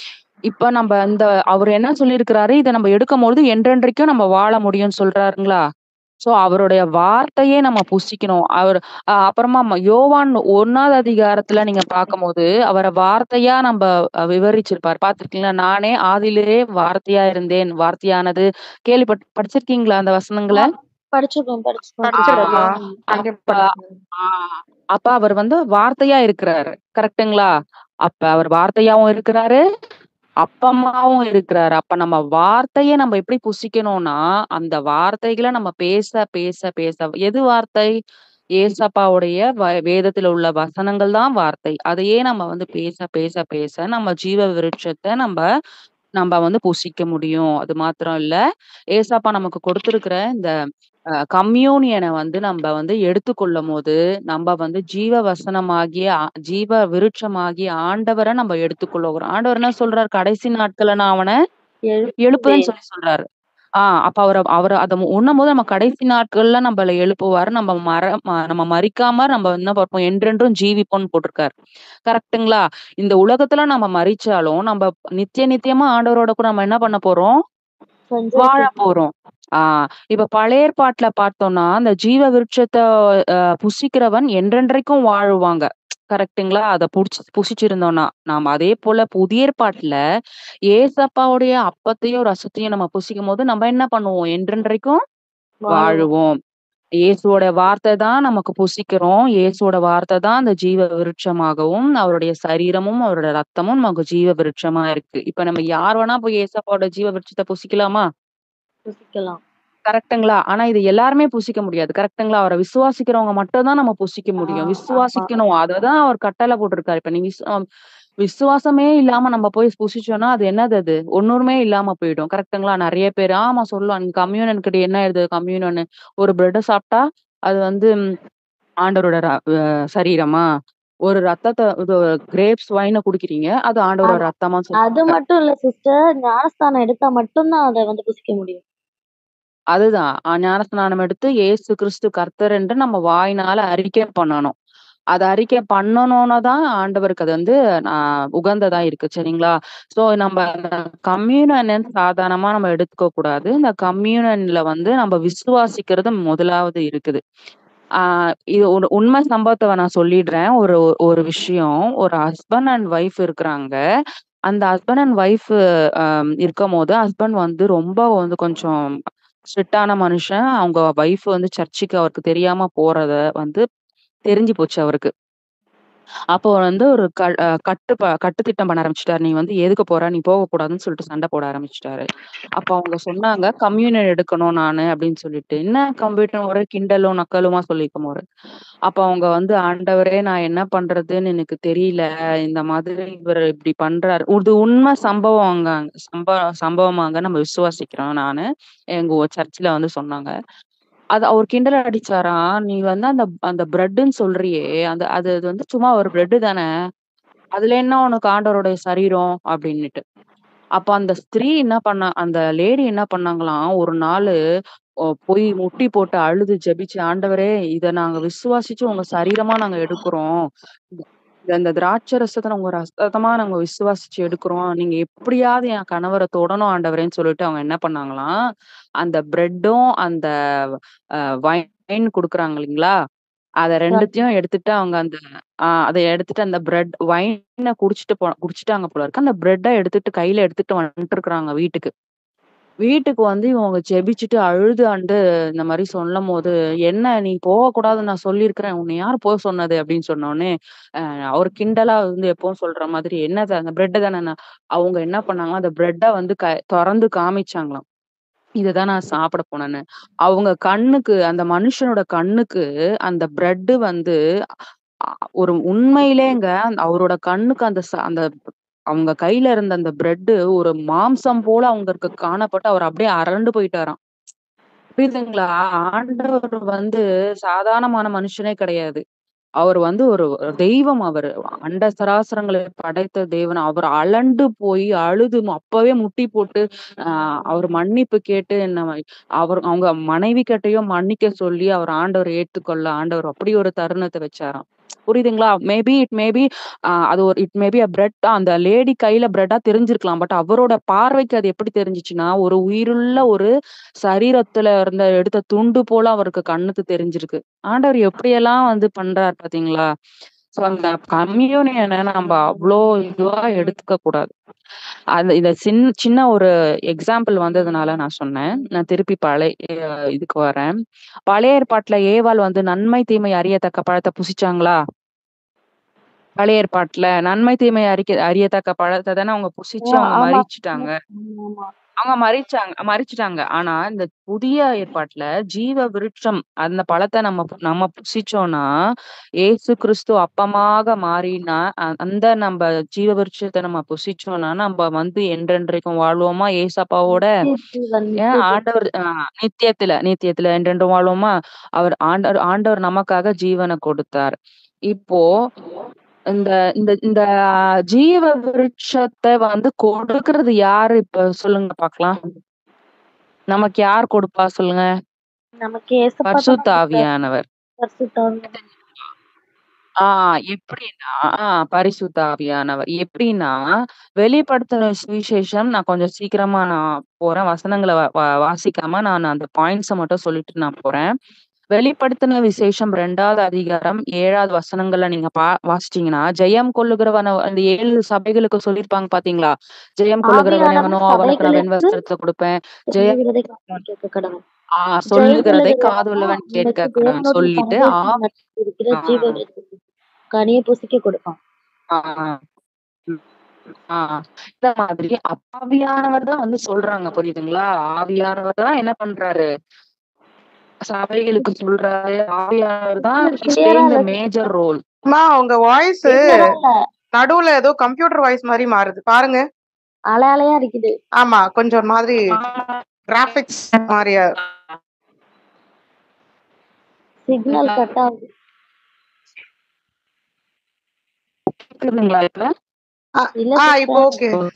இப்ப நம்ம இந்த அவர் என்ன சொல்லியிருக்கிறாரு இதை நம்ம எடுக்கும் பொழுது என்றென்றைக்கும் நம்ம வாழ முடியும்னு சொல்றாருங்களா சோ அவருடைய வார்த்தையே நம்ம புசிக்கணும் அவர் அஹ் அப்புறமா ம- யோவான் ஒன்னாவது அதிகாரத்துல நீங்க பார்க்கும்போது அவரை வார்த்தையா நம்ம அஹ், விவரிச்சிருப்பார் பார்த்திருக்கீங்களா நானே ஆதியிலே வார்த்தையா இருந்தேன் வார்த்தையானது கேள்விப்பட் படிச்சிருக்கீங்களா அந்த வசனங்களை படிச்சிருக்கோம் படிச்சிருக்கோம் படிச்சிருக்கோமா sister. அங்கே அப்ப ஆஹ் அப்ப அவர் வந்து வார்த்தையா இருக்கிறாரு கரெக்ட்டுங்களா அப்ப அவர் வார்த்தையாவும் இருக்கிறாரு அப்பமாவும் இருக்கிறாரு அப்ப நம்ம வார்த்தையை நம்ம எப்படி புசிக்கணும்னா அந்த வார்த்தைகளை நம்ம பேச பேச பேச எது வார்த்தை ஏசப்பாவுடைய வ- வேதத்துல உள்ள வசனங்கள் தான் வார்த்தை அதையே நம்ம வந்து பேச பேச பேச நம்ம ஜீவ விருட்சத்தை நம்ம நம்ம வந்து புசிக்க முடியும் அது மாத்திரம் இல்ல ஏசப்பா நமக்கு கொடுத்திருக்கிற இந்த கம்யூனியனை வந்து நம்ம வந்து எடுத்துக்கொள்ளும் போது நம்ம வந்து ஜீவ வசனமாகிய ஆ- ஜீவ விருட்சமாகிய ஆண்டவரை நம்ம எடுத்துக்கொள்ளுகிறோம் ஆண்டவர் என்ன சொல்றாரு கடைசி நாட்கள நான் அவனை எழுப்புவேன்னு எழுப்புவேன் சொல்லி சொல்றாரு ஆஹ் அப்ப அவர் அவர் அதை உண்ணும் போது நம்ம கடைசி நாட்கள்ல நம்மள எழுப்புவாரு நம்ம மர ம- நம்ம மறிக்காம நம்ம என்ன பார்ப்போம் என்றென்றும் ஜீவிப்போம்னு போட்டிருக்காரு கரெக்ட்டுங்களா இந்த உலகத்துல நம்ம மறிச்சாலும் நம்ம நித்திய நித்தியமா ஆண்டவரோட கூட நம்ம என்ன பண்ண போறோம் வாழ சந்தோஷம் போறோம் ஆஹ் இப்ப பழைய ஏற்பாட்டுல பார்த்தோம்னா அந்த ஜீவ விருட்சத்தை ஆஹ் புசிக்கிறவன் என்றென்றைக்கும் வாழுவாங்க கரெக்ட்டுங்களா அதை புடிச்சு புசிச்சிருந்தோம்னா நாம அதே போல புதிய ஏற்பாட்டுல ஏசப்பாவுடைய அப்பத்தையும் ரசத்தையும் நம்ம புசிக்கும் போது நம்ம என்ன பண்ணுவோம் என்றென்றைக்கும் வாழுவோம் வாழுவோம் இயேசுவோட வார்த்தை தான் நமக்கு புசிக்கிறோம் இயேசுவோட வார்த்தை தான் அந்த ஜீவ விருட்சமாகவும் அவருடைய சரீரமும் அவரோட ரத்தமும் நமக்கு ஜீவ விருட்சமா இருக்கு இப்ப நம்ம யார் வேணா போய் ஏசப்பாவோட ஜீவ விருட்சத்தை புசிக்கலாமா புசிக்கலாம் கரெக்ட்டுங்களா ஆனா இது எல்லாருமே புசிக்க முடியாது கரெக்ட்டுங்களா அவரை விசுவாசிக்கிறவங்க மட்டும் தான் நம்ம புசிக்க முடியும் ஆஹ் ஆமா விசுவாசிக்கணும் அததான் அவர் கட்டளை போட்டிருக்காரு இப்ப நீ விசு அஹ் விசுவாசமே இல்லாம நம்ம போய் புசிச்சோம்னா அது என்னது அது ஒண்ணுமே இல்லாம போயிடும் கரெக்ட்டுங்களா நிறைய பேர் ஆமா சொல்லுவாங்க கம்யூனன் கிட்ட என்ன எழுது கம்யூனன் ஒரு பிரெட் சாப்பிட்டா அது வந்து ம், ஆண்டவரோட ர- அஹ் சரீரமா ஒரு ரத்தத்தை இது கிரேப்ஸ் வைன குடிக்கிறீங்க அது ஆண்டவரோட ஆமா ரத்தமா அது சொல்றாங்க மட்டும் இல்ல சிஸ்டர் ஞானஸ்தானம் எடுத்தா மட்டும்தான் அதை வந்து புசிக்க முடியும் அதுதான் அஹ் ஞானஸ்நானம் எடுத்து இயேசு கிறிஸ்து கர்த்தர் என்று நம்ம வாயினால அறிக்கை பண்ணணும் அதை அறிக்கை பண்ணணும்னு தான் ஆண்டவருக்கு அது வந்து ஆஹ் உகந்ததா இருக்கு சரிங்களா சோ நம்ம கம்யூனன் சாதாரணமா நம்ம எடுத்துக்க கூடாது இந்த கம்யூனன்ல வந்து நம்ம விசுவாசிக்கிறது முதலாவது இருக்குது ஆஹ் இது ஒரு உண்மை சம்பவத்தை நான் சொல்லிடுறேன் ஒரு ஒரு விஷயம் ஒரு ஹஸ்பண்ட் அண்ட் ஒய்ஃப் இருக்கிறாங்க அந்த ஹஸ்பண்ட் அண்ட் ஒய்ஃப் இருக்கும் போது ஹஸ்பண்ட் வந்து ரொம்ப வந்து கொஞ்சம் ஸ்ட்ரிக்டான மனுஷன் அவங்க ஒய்ஃப் வந்து சர்ச்சுக்கு அவருக்கு தெரியாம போறத வந்து தெரிஞ்சு போச்சு அவருக்கு அப்போ வந்து ஒரு க அ கட்டு ப கட்டுத்திட்டம் பண்ண ஆரம்பிச்சுட்டாரு. "நீ வந்து எதுக்கு போற? நீ போகக்கூடாதுன்னு" சொல்லிட்டு சண்டை போட ஆரம்பிச்சுட்டாரு. அப்ப அவங்க சொன்னாங்க, "கம்யூனியன் எடுக்கணும் நானு" அப்படின்னு சொல்லிட்டு. என்ன கம்ப்யூட்டர் ஒரே கிண்டலும், நக்கலுமா சொல்லிக்கும்போது. அப்ப அவங்க வந்து, "ஆண்டவரே நான் என்ன பண்றதுன்னு எனக்கு தெரியல. இந்த மாதிரி இவரு இப்படி பண்றாரு." இது உண்மை சம்பவங்க சம்ப சம்பவமாங்க நம்ம விசுவாசிக்கிறோம் நானு. எங்க சர்ச்சுல வந்து சொன்னாங்க. அது அவர் கிண்டல் அடிச்சாராம், "நீ வந்து அந்த அந்த பிரெட்டுன்னு சொல்றியே, அந்த அது அது வந்து சும்மா ஒரு பிரெட்டு தானே. அதுல என்ன உனக்கு ஆண்டவருடைய சரீரம்?" அப்படின்னுட்டு. அப்ப அந்த ஸ்திரீ என்ன பண்ணா அந்த லேடி என்ன பண்ணாங்களாம், ஒரு நாளு ஒ போய் முட்டி போட்டு அழுது ஜெபிச்சு, "ஆண்டவரே இத நாங்க விசுவாசிச்சு உங்க சரீரமா நாங்க எடுக்குறோம். இந்த இந்த திராட்சை ரசத்த உங்க ரசமா நாங்க விசுவாசிச்சு எடுக்குறோம். நீங்க எப்படியாவது என் கணவர தொடணும் ஆண்டவரேன்னு" சொல்லிட்டு அவங்க என்ன பண்ணாங்களாம், அந்த பிரெட்டும் அந்த அ வைன் குடுக்குறாங்க இல்லைங்களா? அத 2த்தையும் எடுத்துட்டு அவங்க அந்த ஆ அத எடுத்துட்டு அந்த பிரெட் வைன குடிச்சுட்டு போ குடிச்சுட்டாங்க போல இருக்கு. அந்த பிரெட்ட எடுத்துட்டு கையில எடுத்துட்டு வந்துட்டுருக்காங்க வீட்டுக்கு. வீட்டுக்கு வந்து இவங்க ஜெபிச்சுட்டு அழுதாண்டு இந்த மாரி சொல்லும்போது, "என்ன நீ போகக்கூடாதுன்னு நான் சொல்லியிருக்கிறேன். உன்ன யார் போ சொன்னது?" அப்படின்னு சொன்னோனே, அ அவரு கிண்டலா வந்து எப்பவும் சொல்ற மாதிரி, "என்னது அந்த பிரெட் தானேன்னா" அவங்க என்ன பண்ணாங்களாம், அந்த பிரெட்ட வந்து க தொறந்து காமிச்சாங்களாம். "இதுதான் நான் சாப்பிட போனேன்னு." அவங்க கண்ணுக்கு அந்த மனுஷனோட கண்ணுக்கு அந்த பிரெட் வந்து அ ஒரு உண்மையிலேங்க அவரோட கண்ணுக்கு அந்த ச அந்த அவங்க கையில இருந்த அந்த பிரெட் ஒரு மாம்சம் போல அவங்களுக்கு காணப்பட்டு அவர் அப்படியே அரண்டு போயிட்டாராம். புரியுதுங்களா? ஆண்டவர் வந்து சாதாரணமான மனுஷனே கிடையாது. அவர் வந்து ஒரு தெய்வம் அவரு. அண்ட சராசரங்களை படைத்த தேவன். அவர் அலண்டு போய் அழுது அப்பவே முட்டி போட்டு அ அவர் மன்னிப்பு கேட்டு என்ன அவர் அவங்க மனைவி கிட்டயும் மன்னிக்க சொல்லி அவர் ஆண்டவர ஏத்துக்கொள்ள ஆண்டவர் அப்படி ஒரு தருணத்த வச்சாராம். புரியுதுங்களா? மேபி இட் மேபி அ அது ஒரு இட் மேபி அ பிரெட் அந்த லேடி கையில பிரெட்டா தெரிஞ்சிருக்கலாம். பட் அவரோட பார்வைக்கு அது எப்படி தெரிஞ்சுச்சுன்னா, ஒரு உயிருள்ள ஒரு சரீரத்துல இருந்த எடுத்த துண்டு போல அவருக்கு கண்ணுக்கு தெரிஞ்சிருக்கு. ஆண்டவர் எப்படியெல்லாம் வந்து பண்றாரு பார்த்தீங்களா? ஸோ அந்த கம்யூனியன நம்ம அவ்ளோ இதுவா எடுத்துக்க கூடாது. அந்த இத சின் சின்ன ஒரு எக்ஸாம்பிள் வந்ததுனால நான் சொன்னேன். நான் திருப்பி பழைய இதுக்கு வரேன். பழைய ஏற்பாட்டுல ஏவாள் வந்து நன்மை, தீமை அறியத்தக்க பழத்த புசிச்சாங்களா? பழைய ஏற்பாட்டுல நன்மை, தீமை அறிக்க அறியத்தக்க பழத்த தானே அவங்க புசிச்சு ஆ, அவங்க ஆமா. மரிச்சுட்டாங்க. ஆமா. அவங்க மரிச்சாங்க மரிச்சுட்டாங்க. ஆனா இந்த புதிய ஏற்பாட்டுல ஜீவ விருட்சம் அந்த பழத்த நம்ம நம்ம புசிச்சோம்னா, இயேசு கிறிஸ்து அப்பமாக மாறினா, அ அந்த நம்ப ஜீவ விருட்சத்த நம்ம புசிச்சோம்னா, நம்ப வந்து என்றென்றைக்கும் வாழ்வோமா ஏசப்பாவோட? நித்திய ஜீவன், ஏன் நித்திய ஜீவன். ஆண்டவர் அ நித்தியத்துல நித்தியத்துல என்றென்றும் வாழ்வோமா? அவர் ஆண்டவர் ஆண்டவர் நமக்காக ஜீவன கொடுத்தார். இப்போ இந்த இந்த இந்த ஜீவ விருட்சத்த வந்து கொடுக்கிறது யாரு இப்ப சொல்லுங்க பாக்கலாம்? நமக்கு யார் கொடுப்பா சொல்லுங்க? நமக்கு ஏசப்பா தான் பரிசுத்த கொடுத்தாரு. ஆவியானவர். பரிசுத்த ஆவியானவர். ஆ எப்படின்னா ஆ பரிசுத்த ஆவியானவர். எப்படின்னா, வெளிப்படுத்தின சுவிசேஷம் நான் கொஞ்சம் சீக்கிரமா நான் போறேன். வசனங்கள வ வ வாசிக்காம நான் அந்த பாயிண்ட்ஸ மட்டும் சொல்லிட்டு நான் போறேன். வெளிப்படுத்தின விசேஷம் 2வது அதிகாரம் 7வது வசனங்கள்ல நீங்க பா வாசிச்சீங்கன்னா, ஜெயம் கொள்ளுகிறவன அந்த 7 சபைகளுக்கு சொல்லியிருப்பாங்க பார்த்தீங்களா? ஜெயம் கொள்ளுகிறவன் ஆவியானவர் எவனோ அவனுக்கு நான் வெண் சபைகளுக்கு வஸ்திரத்த கொடுப்பேன். ஜெயம் சொல்லுகிறதை காதுள்ளவன் கேட்க கடவன். ஆ ஜெயம் சொல்லுகிறதை கொள்ளுகிறவனோ காதுள்ளவன் கேட்க அவனுக்கு கடவன் தேவனுடைய சொல்லிட்டு சந்தோஷம் ஆவி மற்றும் இருக்கிற ஆ ஜீவ விருட்சத்தின் கனியை புசிக்க கொடுப்பான். ஆ ம். ஆ இந்த மாதிரி ஆவியானவர் தான் வந்து சொல்றாங்க புரியுதுங்களா? ஆவியானவர் தான் என்ன பண்றாரு? சபைகளுக்கு சொல்றாரு. ஆவியானவர் தான் சிக்னல் ஹி இஸ் கிளியரா பிளேயிங் த இல்ல மேஜர் சிஸ்டர். ரோல். அம்மா உங்க வாய்ஸ் கிளியரா இல்ல. நடுவுல ஏதோ கம்ப்யூட்டர் வாய்ஸ் மாதிரி மாறுது பாருங்க அலை அலையா இருக்குது. ஆமா கொஞ்சம் ஒரு மாதிரி கிராபிக்ஸ் மாதிரியா சிக்னல் கட் ஆகுது. கேக்குதுங்களா இப்ப? ஆ, இல்ல ஆ இப்போ சிஸ்டர். ஓகே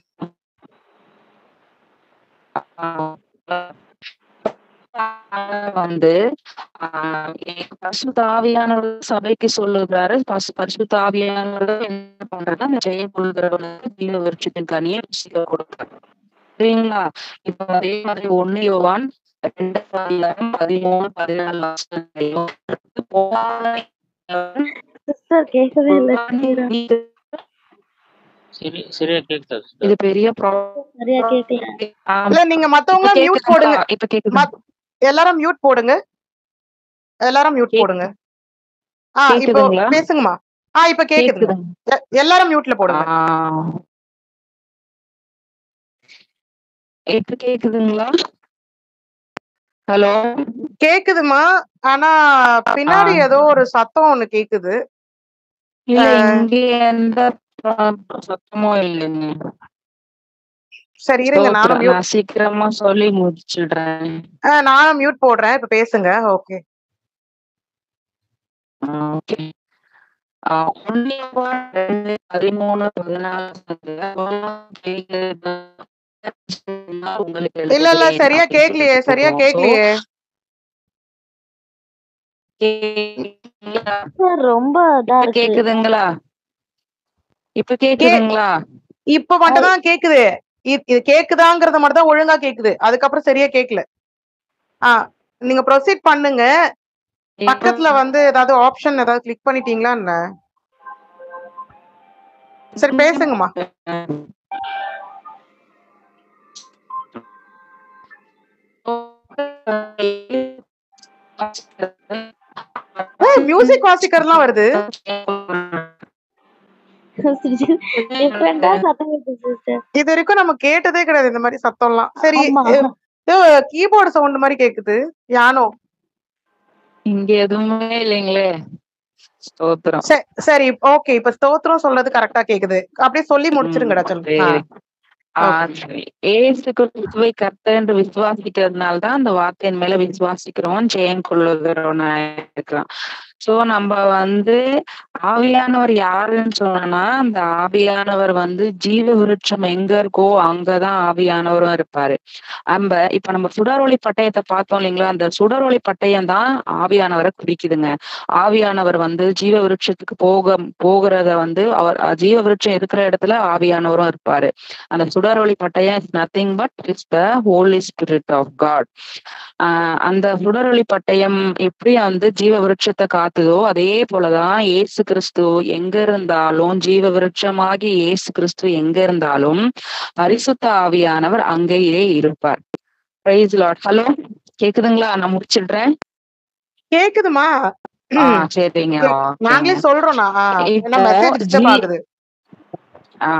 வந்து ஆ பரிசுத்த ஆவியானவர் சபைக்கு சொல்லுகிறாரு. பசு பரிசுத்த ஆவியானவர் என்ன பண்றாருன்னா, அந்த ஜெயம் கொள்கிறவனுக்கு ஜீவ விருட்சத்தின் கனியை ருசிக்க கொடுப்பார். சரிங்களா? இப்ப அதே மாதிரி 1 யோவான் 2வது அதிகாரம் 13, 14 வசனங்களையும் சிஸ்டர் கேட்கவே இல்ல கிளியரா. சரி சரியா கேக்குதா இது சிஸ்டர்? பெரிய ப்ராப்ளம். சரியா கேட்கல. இல்ல நீங்க இப்ப மத்தவங்க மியூட் போடுங்க கேக்குதுங்களா? இப்ப கேக்குது. மத்- எல்லாரும் மியூட் போடுங்க எல்லாரும் மியூட் கேக் போடுங்க ஆ இப்போ கேக்குதுங்களா? பேசுங்கம்மா ஆ இப்ப கேக்குதுங்க கேக்குதுங்க எ- எல்லாரும் மியூட்ல போடுங்க ஆ இப்ப கேக்குதுங்களா ஹலோ கேக்குதுமா ஆனா பின்னாடி ஏதோ ஒரு சத்தம் ஒண்ணு கேக்குது இல்ல ஆ, இங்க எந்த ப- சத்தமும் இல்லைங்க சரி இருங்க நானும் ஸ்தோத்திரம் மியூட் நான் சீக்கிரமா சொல்லி முடிச்சிடுறேன் நானும் மியூட் போடுறேன் இப்ப பேசுங்க ஓகே ஓகே ஒன்னு ரெண்டு பதிமூணு பதினாலு சொல்லுங்க. அதெல்லாம் கேக்குதா? உங்களுக்கு இல்ல இல்ல எழுதுகிறேன் சரியா அப்படின்னு கேக்கலையே சொல்லிட்டு சரியா போடுவோம். So, கேக்கலையே கேக்குதுங்களா? சார் ரொம்ப இதா இப்ப இருக்கு கேக்குதுங்களா இப்ப கேக்குதுங்களா இப்ப மட்டும் தான் கேக்குது இ- இது கேக்குதாங்கிறத மட்டும் தான் ஒழுங்கா கேக்குது அதுக்கப்புறம் சரியா கேக்கல ஆ நீங்க ப்ரொசீட் பண்ணுங்க பக்கத்துல வந்து ஏதாவது ஆப்ஷன் ஏதாவது கிளிக் பண்ணிட்டீங்களா என்ன சரி பேசுங்கம்மா மியூசிக் வாசிக்கிறதுலாம் வருது டிஃப்ரெண்டா சத்தம் கேட்குது சிஸ்டர் இது வரைக்கும் நம்ம கேட்டதே கிடையாது இந்த மாதிரி சத்தம்லாம் சரி ஆமா கீபோர்டு சவுண்ட் மாதிரி கேக்குது யானோ இங்க எதுவுமே இல்லைங்களே ஸ்தோத்திரம் சரி சரி ஓகே இப்ப ஸ்தோத்திரம் சொல்றது கரெக்டா கேக்குது அப்படியே சொல்லி முடிச்சிருங்கடா சொல்லு ஆ, சரி. ஆ, சரி. ஏசு கிறிஸ்துவை கர்த்தர் என்று விசுவாசிக்கிறதுனால தான் அந்த வார்த்தையின் மேல விசுவாசிக்கிறோம் ஜெயம் கொள்ளுகிறவனா இருக்கிறோம் சோ நம்ம வந்து ஆவியானவர் யாருன்னு சொன்னா அந்த ஆவியானவர் வந்து ஜீவ விருட்சம் எங்க இருக்கோ அங்கதான் ஆவியானவரும் இருப்பாரு நம்ம இப்ப நம்ம சுடரொளி பட்டயத்தை பார்த்தோம் இல்லைங்களா அந்த சுடரொளி பட்டயம் தான் ஆவியானவரை குறிக்குதுங்க ஆவியானவர் வந்து ஜீவ விருட்சத்துக்கு போக போகிறத வந்து அவர் அஹ் ஜீவ விருட்சம் இருக்கிற இடத்துல ஆவியானவரும் இருப்பாரு அந்த சுடரொளி பட்டயம் is nothing but is the holy spirit of god அந்த சுடரொளி பட்டயம் எப்படி வந்து ஜீவ விருட்சத்தை காத்துதோ அதே போலதான் இயேசு கிறிஸ்து எங்க இருந்தாலும் ஜீவ விருட்சமாகி இயேசு கிறிஸ்து எங்க இருந்தாலும் பரிசுத்த ஆவியானவர் அங்கேயே இருப்பார் பிரைஸ் லார்ட் ஹலோ கேக்குதுங்களா நான் முடிச்சிடுறேன் கேக்குதுமா ஆ சரிங்க நாங்களே ஓகேங்க. சொல்றோம்னா ஆ, இப்போ ஏன்னா மெசேஜ் டிஸ்டர்ப் ஜீ- ஆகுது ஆ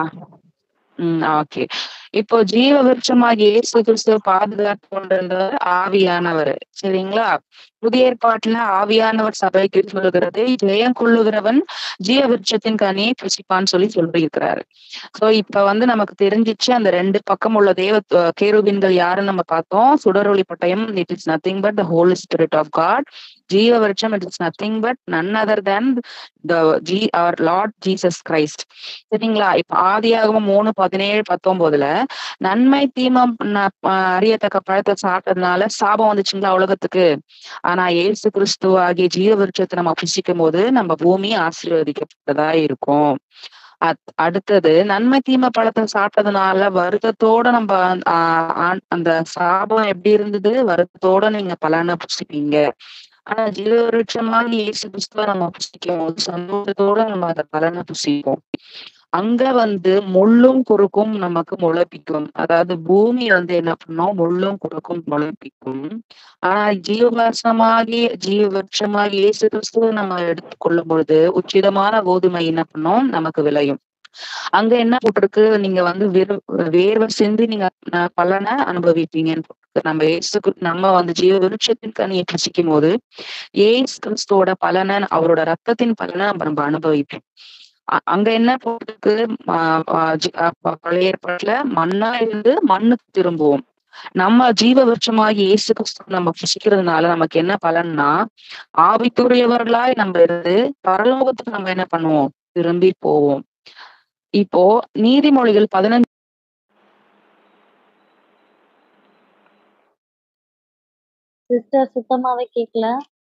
ம் ஓகே இப்போ ஜீவ விருட்சமாக இயேசு கிறிஸ்துவ பாதுகாத்து கொண்டிருந்தவர் ஆவியானவர் சரிங்களா புதிய ஏற்பாட்டுல ஆவியானவர் சபைக்கு சொல்லுகிறது ஜெயம் கொள்ளுகிறவன் ஜீவ விருட்சத்தின் கனியை புசிப்பான்னு சொல்லி சொல்லியிருக்கிறாரு சோ இப்ப வந்து நமக்கு தெரிஞ்சிச்சு அந்த ரெண்டு பக்கம் உள்ள தேவ அஹ் கேருபீன்கள் யாருன்னு நம்ம பார்த்தோம் சுடரொளி பட்டயம் it is nothing but the holy spirit of god ஜீவ விருட்சம் it is nothing but none other than the ஜி அவர் லார்ட் ஜீசஸ் கிரைஸ்ட் சரிங்களா இப்ப ஆதியாகமம் மூணு பதினேழு பத்தொன்பதுல நன்மை தீமம் ந- அஹ் அறியத்தக்க பழத்தை சாப்பிட்டதுனால சாபம் வந்துச்சுங்களா உலகத்துக்கு ஆனா இயேசு கிறிஸ்து ஆகிய ஜீவ விருட்சத்தை நம்ம புசிக்கும் போது நம்ம பூமி ஆசீர்வதிக்கப்பட்டதா இருக்கும் அத்- அடுத்தது நன்மை தீமை பழத்தை சாப்பிட்டதுனால வருத்தத்தோட நம்ம ஆஹ் ஆண்- அந்த சாபம் எப்படி இருந்தது வருத்தத்தோட நீங்க பலனை புசிப்பீங்க ஆனா ஜீவ விருட்சமாக இயேசு கிறிஸ்துவ நம்ம புசிக்கும் போது சந்தோஷத்தோட நம்ம அந்த பலனை புசிப்போம் அங்க வந்து முள்ளும் குறுக்கும் நமக்கு முளைப்பிக்கும் அதாவது பூமி வந்து என்ன பண்ணும் முள்ளும் குறுக்கும் முளைப்பிக்கும் ஆனா ஜீவவாசமாகி ஜீவ விருட்சமாகி இயேசு கிறிஸ்துவ நம்ம எடுத்துக்கொள்ளும் பொழுது உச்சிதமான கோதுமை என்ன பண்ணும் நமக்கு விளையும் அங்க என்ன போட்டிருக்கு நீங்க வந்து வெறு- வேர்வை சிந்தி நீங்க அஹ், பலனை அனுபவிப்பீங்கன்னு போட்டிருக்கு. நம்ம இயேசு கிறிஸ்து- நம்ம வந்து ஜீவ விருட்சத்தின் கனியை புசிக்கும் போது ஏசு கிறிஸ்துவோட பலனை அவரோட ரத்தத்தின் பலனை நம்ம நம்ம அனுபவிப்போம் அ- அங்க என்ன போட்டிருக்கு ஆஹ் ஆஹ் ஜி- அஹ் ப- பழைய ஏற்பாட்டுல மண்ணா இருந்து மண்ணுக்கு திரும்புவோம் நம்ம ஜீவ விருட்சமாகி இயேசு கிறிஸ்து நம்ம புசிக்கிறதுனால நமக்கு என்ன பலன்னா ஆவிக்குரியவர்களாய் நம்ம இருந்து பரலோகத்துக்கு நம்ம என்ன பண்ணுவோம் திரும்பி போவோம் இப்போ நீதிமொழிகள் பதினஞ்சு சிஸ்டர் சுத்தமாவே கேட்கல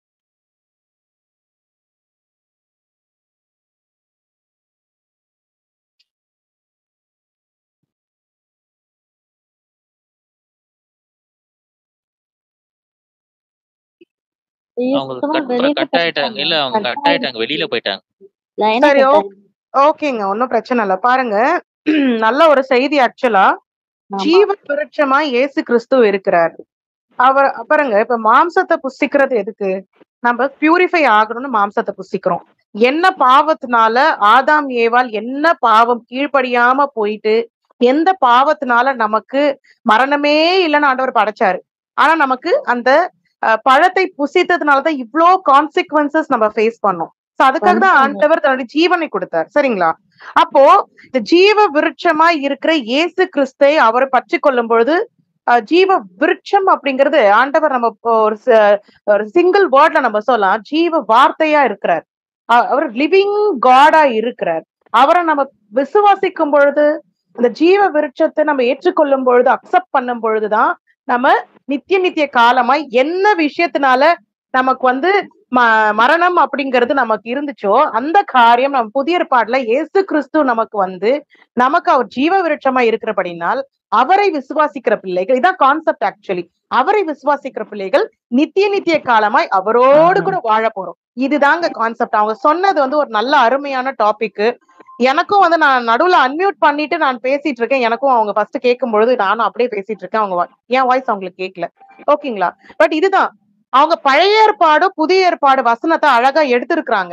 ஐயோ, அவங்க சுத்தமா கட் வெளியில கட் ஆயிட்டாங்க இல்ல அவங்க போயிட்டாங்க. கட் ஆயிட்டாங்க வெளியில போயிட்டாங்க லைனா சரி கட் ஓ- ஆயிடுச்சு. ஓகேங்க ஒன்னும் பிரச்சனை இல்ல பாருங்க நல்ல ஒரு செய்தி ஆக்சுவலா ஆமா. ஜீவ விருட்சமா இயேசு கிறிஸ்து இருக்கிறார் அவர் பாருங்க இப்ப மாம்சத்தை புசிக்கிறது எதுக்கு நம்ம பியூரிஃபை ஆகணும்னு மாம்சத்தை புசிக்கிறோம் என்ன பாவத்தினால ஆதாம் ஏவாள் என்ன பாவம் கீழ்ப்படியாம போயிட்டு எந்த பாவத்தினால நமக்கு மரணமே இல்லைன்னு ஆண்டவர் படைச்சாரு ஆனா நமக்கு அந்த அஹ், பழத்தை புசித்ததுனாலதான் இவ்ளோ கான்சிக்வன்சஸ் நம்ம ஃபேஸ் பண்ணோம் So அதுக்காக தான் கண்டிப்பா. ஆண்டவர் தன்னுடைய ஜீவனை கொடுத்தார் சரிங்களா அப்போ இந்த ஜீவ விருட்சமா இருக்கிற இயேசு கிறிஸ்தை அவரை பற்றி கொள்ளும் பொழுது அஹ், ஜீவ விருட்சம் அப்படிங்கிறது ஆண்டவர் நம்ம இப்போ ஒரு ச- ஒரு சிங்கிள் வேர்ட்ல நம்ம சொல்லலாம் ஜீவ வார்த்தையா இருக்கிறார் அ- அவர் லிவிங் காடா இருக்கிறார் அவரை நம்ம விசுவாசிக்கும் பொழுது அந்த ஜீவ விருட்சத்தை நம்ம ஏற்றுக்கொள்ளும் பொழுது அக்செப்ட் பண்ணும் பொழுதுதான் நம்ம நித்திய நித்திய காலமாய் என்ன விஷயத்தினால நமக்கு வந்து ம- மரணம் அப்படிங்கிறது நமக்கு இருந்துச்சோ அந்த காரியம் நம்ம புதிய ஏற்பாடுல இயேசு கிறிஸ்து நமக்கு வந்து நமக்கு அவர் ஜீவ விருட்சமா இருக்கிறபடினால் அவரை விசுவாசிக்கிற பிள்ளைகள் இதான் கான்செப்ட் ஆக்சுவலி அவரை விசுவாசிக்கிற பிள்ளைகள் நித்திய நித்திய காலமாய் அவரோடு கூட வாழ போறோம் இதுதாங்க கான்செப்ட் அவங்க சொன்னது வந்து ஒரு நல்ல அருமையான டாபிக் எனக்கும் வந்து நான் நடுவுல அன்மியூட் பண்ணிட்டு நான் பேசிட்டு இருக்கேன் எனக்கும் அவங்க ஃபர்ஸ்ட் கேட்கும் பொழுது நானும் அப்படியே பேசிட்டு இருக்கேன் அவங்க wa- என் வாய்ஸ் அவங்களுக்கு கேட்கல ஓகேங்களா பட் இதுதான் அவங்க பழைய ஏற்பாடு புதிய ஏற்பாடு வசனத்தை அழகா எடுத்திருக்கிறாங்க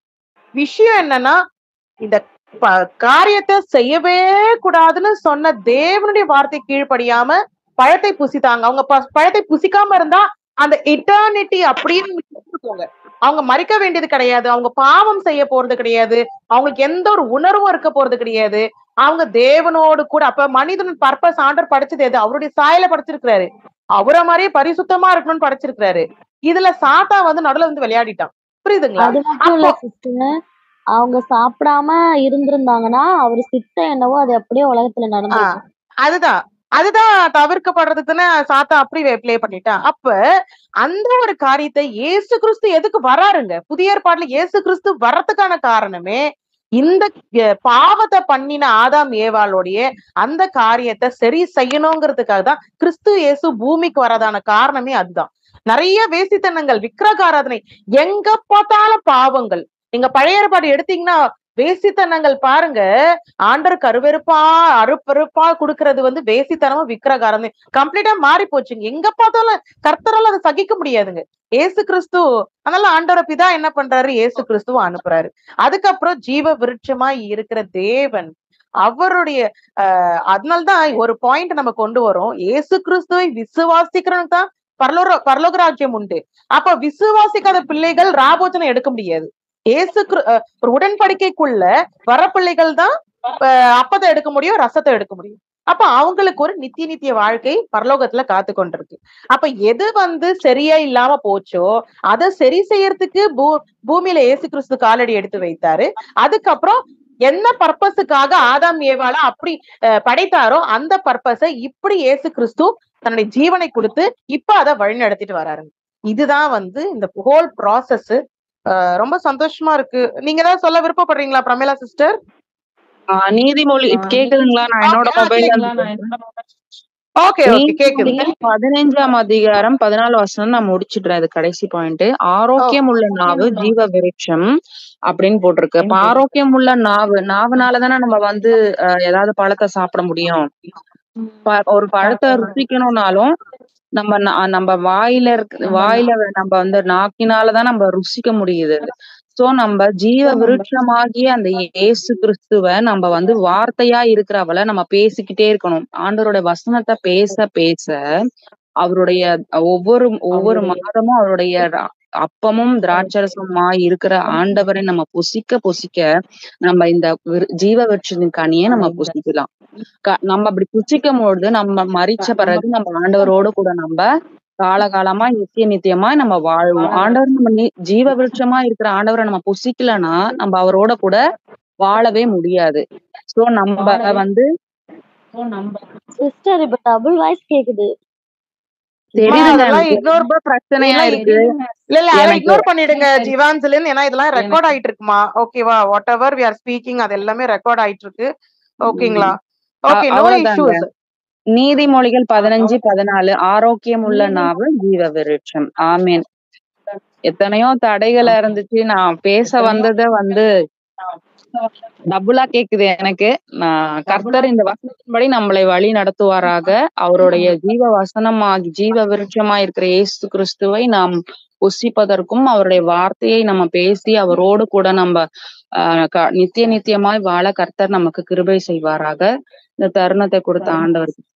விஷயம் என்னன்னா இந்த ப- காரியத்தை செய்யவே கூடாதுன்னு சொன்ன தேவனுடைய வார்த்தை கீழ்ப்படியாம பழத்தை புசித்தாங்க அவங்க ப- பழத்தை புசிக்காம இருந்தா அந்த இட்டர்னிட்டி அப்படின்னு விட்டுக்கோங்க அவங்க மறிக்க வேண்டியது கிடையாது அவங்க பாவம் செய்ய போறது கிடையாது அவங்களுக்கு எந்த ஒரு உணர்வும் இருக்க போறது கிடையாது அவங்க தேவனோடு கூட அப்ப மனிதன் பர்பஸ் ஆண்டர் படைச்சது எது அவருடைய சாயல படைச்சிருக்கிறாரு அவரை மாதிரியே பரிசுத்தமா இருக்கணும்னு படைச்சிருக்கிறாரு இதுல சாத்தா வந்து நடுவுல வந்து விளையாடிட்டான் புரியுதுங்களா அது மட்டும் இல்ல சிஸ்டர் அவங்க சாப்பிடாம இருந்திருந்தாங்கன்னா அவர் சித்தம் என்னவோ அது அப்படியே உலகத்துல நடந்திருக்கும் அதுதான் அதுதான் தவிர்க்கப்படுறதுக்கு தானே சாத்தா அப்படி ப்ளே பண்ணிட்டான் அப்ப அந்த ஒரு காரியத்தை இயேசு கிறிஸ்து எதுக்கு வராருங்க புதிய ஏற்பாட்டுல இயேசு கிறிஸ்து வர்றதுக்கான காரணமே இந்த அஹ், பாவத்தை பண்ணின ஆதாம் ஏவாளுடைய அந்த காரியத்தை சரி செய்யணுங்கிறதுக்காக தான் கிறிஸ்து இயேசு பூமிக்கு வரதான காரணமே அதுதான் நிறைய வேசித்தனங்கள் விக்கிரகாராதனை எங்க பார்த்தாலும் பாவங்கள் நீங்க பழைய ஏற்பாடு எடுத்தீங்கன்னா வேசித்தனங்கள் பாருங்க ஆண்டர் கருவெருப்பா அருப்பருப்பா கொடுக்கறது வந்து வேசித்தனமும் விக்கிரகாரம் கம்ப்ளீட்டா மாறி போச்சுங்க எங்க பார்த்தாலும் கர்த்தரால அதை சகிக்க முடியாதுங்க ஏசு கிறிஸ்து அதனால ஆண்டவர பிதா என்ன பண்றாரு ஏசு கிறிஸ்துவ அனுப்புறாரு அதுக்கப்புறம் ஜீவ விருட்சமா இருக்கிற தேவன் அவருடைய ஆஹ் அதனால்தான் ஒரு பாயிண்ட் நம்ம கொண்டு வரோம் ஏசு கிறிஸ்துவை விசுவாசிக்கிறவனுக்கு தான் பரலோக பரலோக ராஜ்யம் உண்டு அப்ப விசுவாசிக்காத பிள்ளைகள் ராபோஜனம் எடுக்க முடியாது ஏசு கிரு- அஹ் ஒரு உடன்படிக்கைக்குள்ள வர பிள்ளைகள் தான் அஹ் அப்பத்தை எடுக்க முடியும் ரசத்தை எடுக்க முடியும் அப்ப அவங்களுக்கு ஒரு நித்திய நித்திய வாழ்க்கை பரலோகத்துல காத்து கொண்டிருக்கு அப்ப எது வந்து சரியா இல்லாம போச்சோ அதை சரி செய்யறதுக்கு பூ பூமியில இயேசு கிறிஸ்து காலடி எடுத்து வைத்தாரு அதுக்கப்புறம் என்ன பர்பஸுக்காக ஆதாம் ஏவாள அப்படி அஹ், படைத்தாரோ அந்த பர்பஸை இப்படி இயேசு கிறிஸ்து தன்னுடைய ஜீவனை கொடுத்து இப்ப அதை வழி நடத்திட்டு வராருங்க இதுதான் வந்து இந்த ஹோல் ப்ராசஸ் ரொம்ப சந்தோஷமா இருக்கு நீங்க ஏதாவது சொல்ல விருப்பப்படுறீங்களா பிரமேலா சிஸ்டர் ஆஹ் நீதிமொழி இப்ப கேக்குதுங்களா நான் என்னோட Okay, ஆ, மொபைல் ஓகே ஓகே கேக்குது பதினைஞ்சாம் அதிகாரம் பதினாலு வசனம் நான் முடிச்சிடுறேன் இது கடைசி பாயிண்ட் ஆரோக்கியம் உள்ள நாவு ஜீவ விருட்சம் அப்படின்னு போட்டிருக்கு இப்ப ஆரோக்கியம் உள்ள நாவு நாவுனாலதானே நம்ம வந்து அஹ், ஏதாவது பழத்தை சாப்பிட முடியும் ப- ஒரு பழத்தை ருசிக்கணும்னாலும் நம்ம நா- நம்ம வாயில இருக்க வாயில நம்ம வந்து நாக்கினாலதான் நம்ம ருசிக்க முடியுது சோ நம்ம ஜீவ விருட்சமாகிய அந்த இயேசு கிறிஸ்துவ நம்ம வந்து வார்த்தையா இருக்கிறவள நம்ம பேசிக்கிட்டே இருக்கணும் ஆண்டவருடைய வசனத்தை பேச பேச அவருடைய ஒவ்வொரு ஒவ்வொரு மாதமும் அவருடைய ர- அப்பமும் திராட்சரசமா இருக்கிற ஆண்டவரை நம்ம புசிக்க புசிக்க நம்ம இந்த விரு- ஜீவ விருட்சத்தின் கனியை நம்ம புசிக்கலாம் க- நம்ம அப்படி புசிக்கும் பொழுது நம்ம மறிச்ச பிறகு நம்ம ஆண்டவரோடு கூட நம்ம காலகாலமா நித்திய நித்தியமா நம்ம வாழ்வோம் ஆண்டவர் நம்ம நி- ஜீவ விருட்சமா இருக்கிற ஆண்டவரை நம்ம புசிக்கலன்னா நம்ம அவரோட கூட வாழவே முடியாது சோ நம்ம வந்து சிஸ்டர் இப்ப டபுள் வாய்ஸ் கேக்குது தெரியுதுங்க அதெல்லாம் எனக்கு ignore ரொம்ப பிரச்சனையா இதெல்லாம் இருக்கு இல்ல இல்ல அதை எனக்கு- இக்னோர் பண்ணிடுங்க ஜிவான்சலின் ஏன்னா இதெல்லாம் ரெக்கார்ட் ஆயிட்டு இருக்குமா ஓகேவா whatever we are speaking அது எல்லாமே ரெக்கார்ட் ஆயிட்டு இருக்கு ஓகேங்களா ஓகே நோ அவ்வளவுதாங்க. இஷ்யூஸ் நீதிமொழிகள் பதினஞ்சு பதினாலு ஆரோக்கியம் உள்ள நாவு ஜீவ விருட்சம் ஆமேன் எத்தனையோ தடைகள் இருந்துச்சு நான் பேச வந்ததை வந்து டபுளா கேக்குது எனக்கு நான் கர்த்தர் இந்த வசனத்தின்படி நம்மளை வழி நடத்துவாராக அவருடைய ஜீவ வசனமாகி ஜீவ விருட்சமா இருக்கிற இயேசு கிறிஸ்துவை நாம் புசிப்பதற்கும் அவருடைய வார்த்தையை நம்ம பேசி அவரோடு கூட நம்ம ஆஹ் க- நித்திய நித்தியமாய் வாழ கர்த்தர் நமக்கு கிருபை செய்வாராக இந்த தருணத்தை கொடுத்த ஆண்டவருக்கு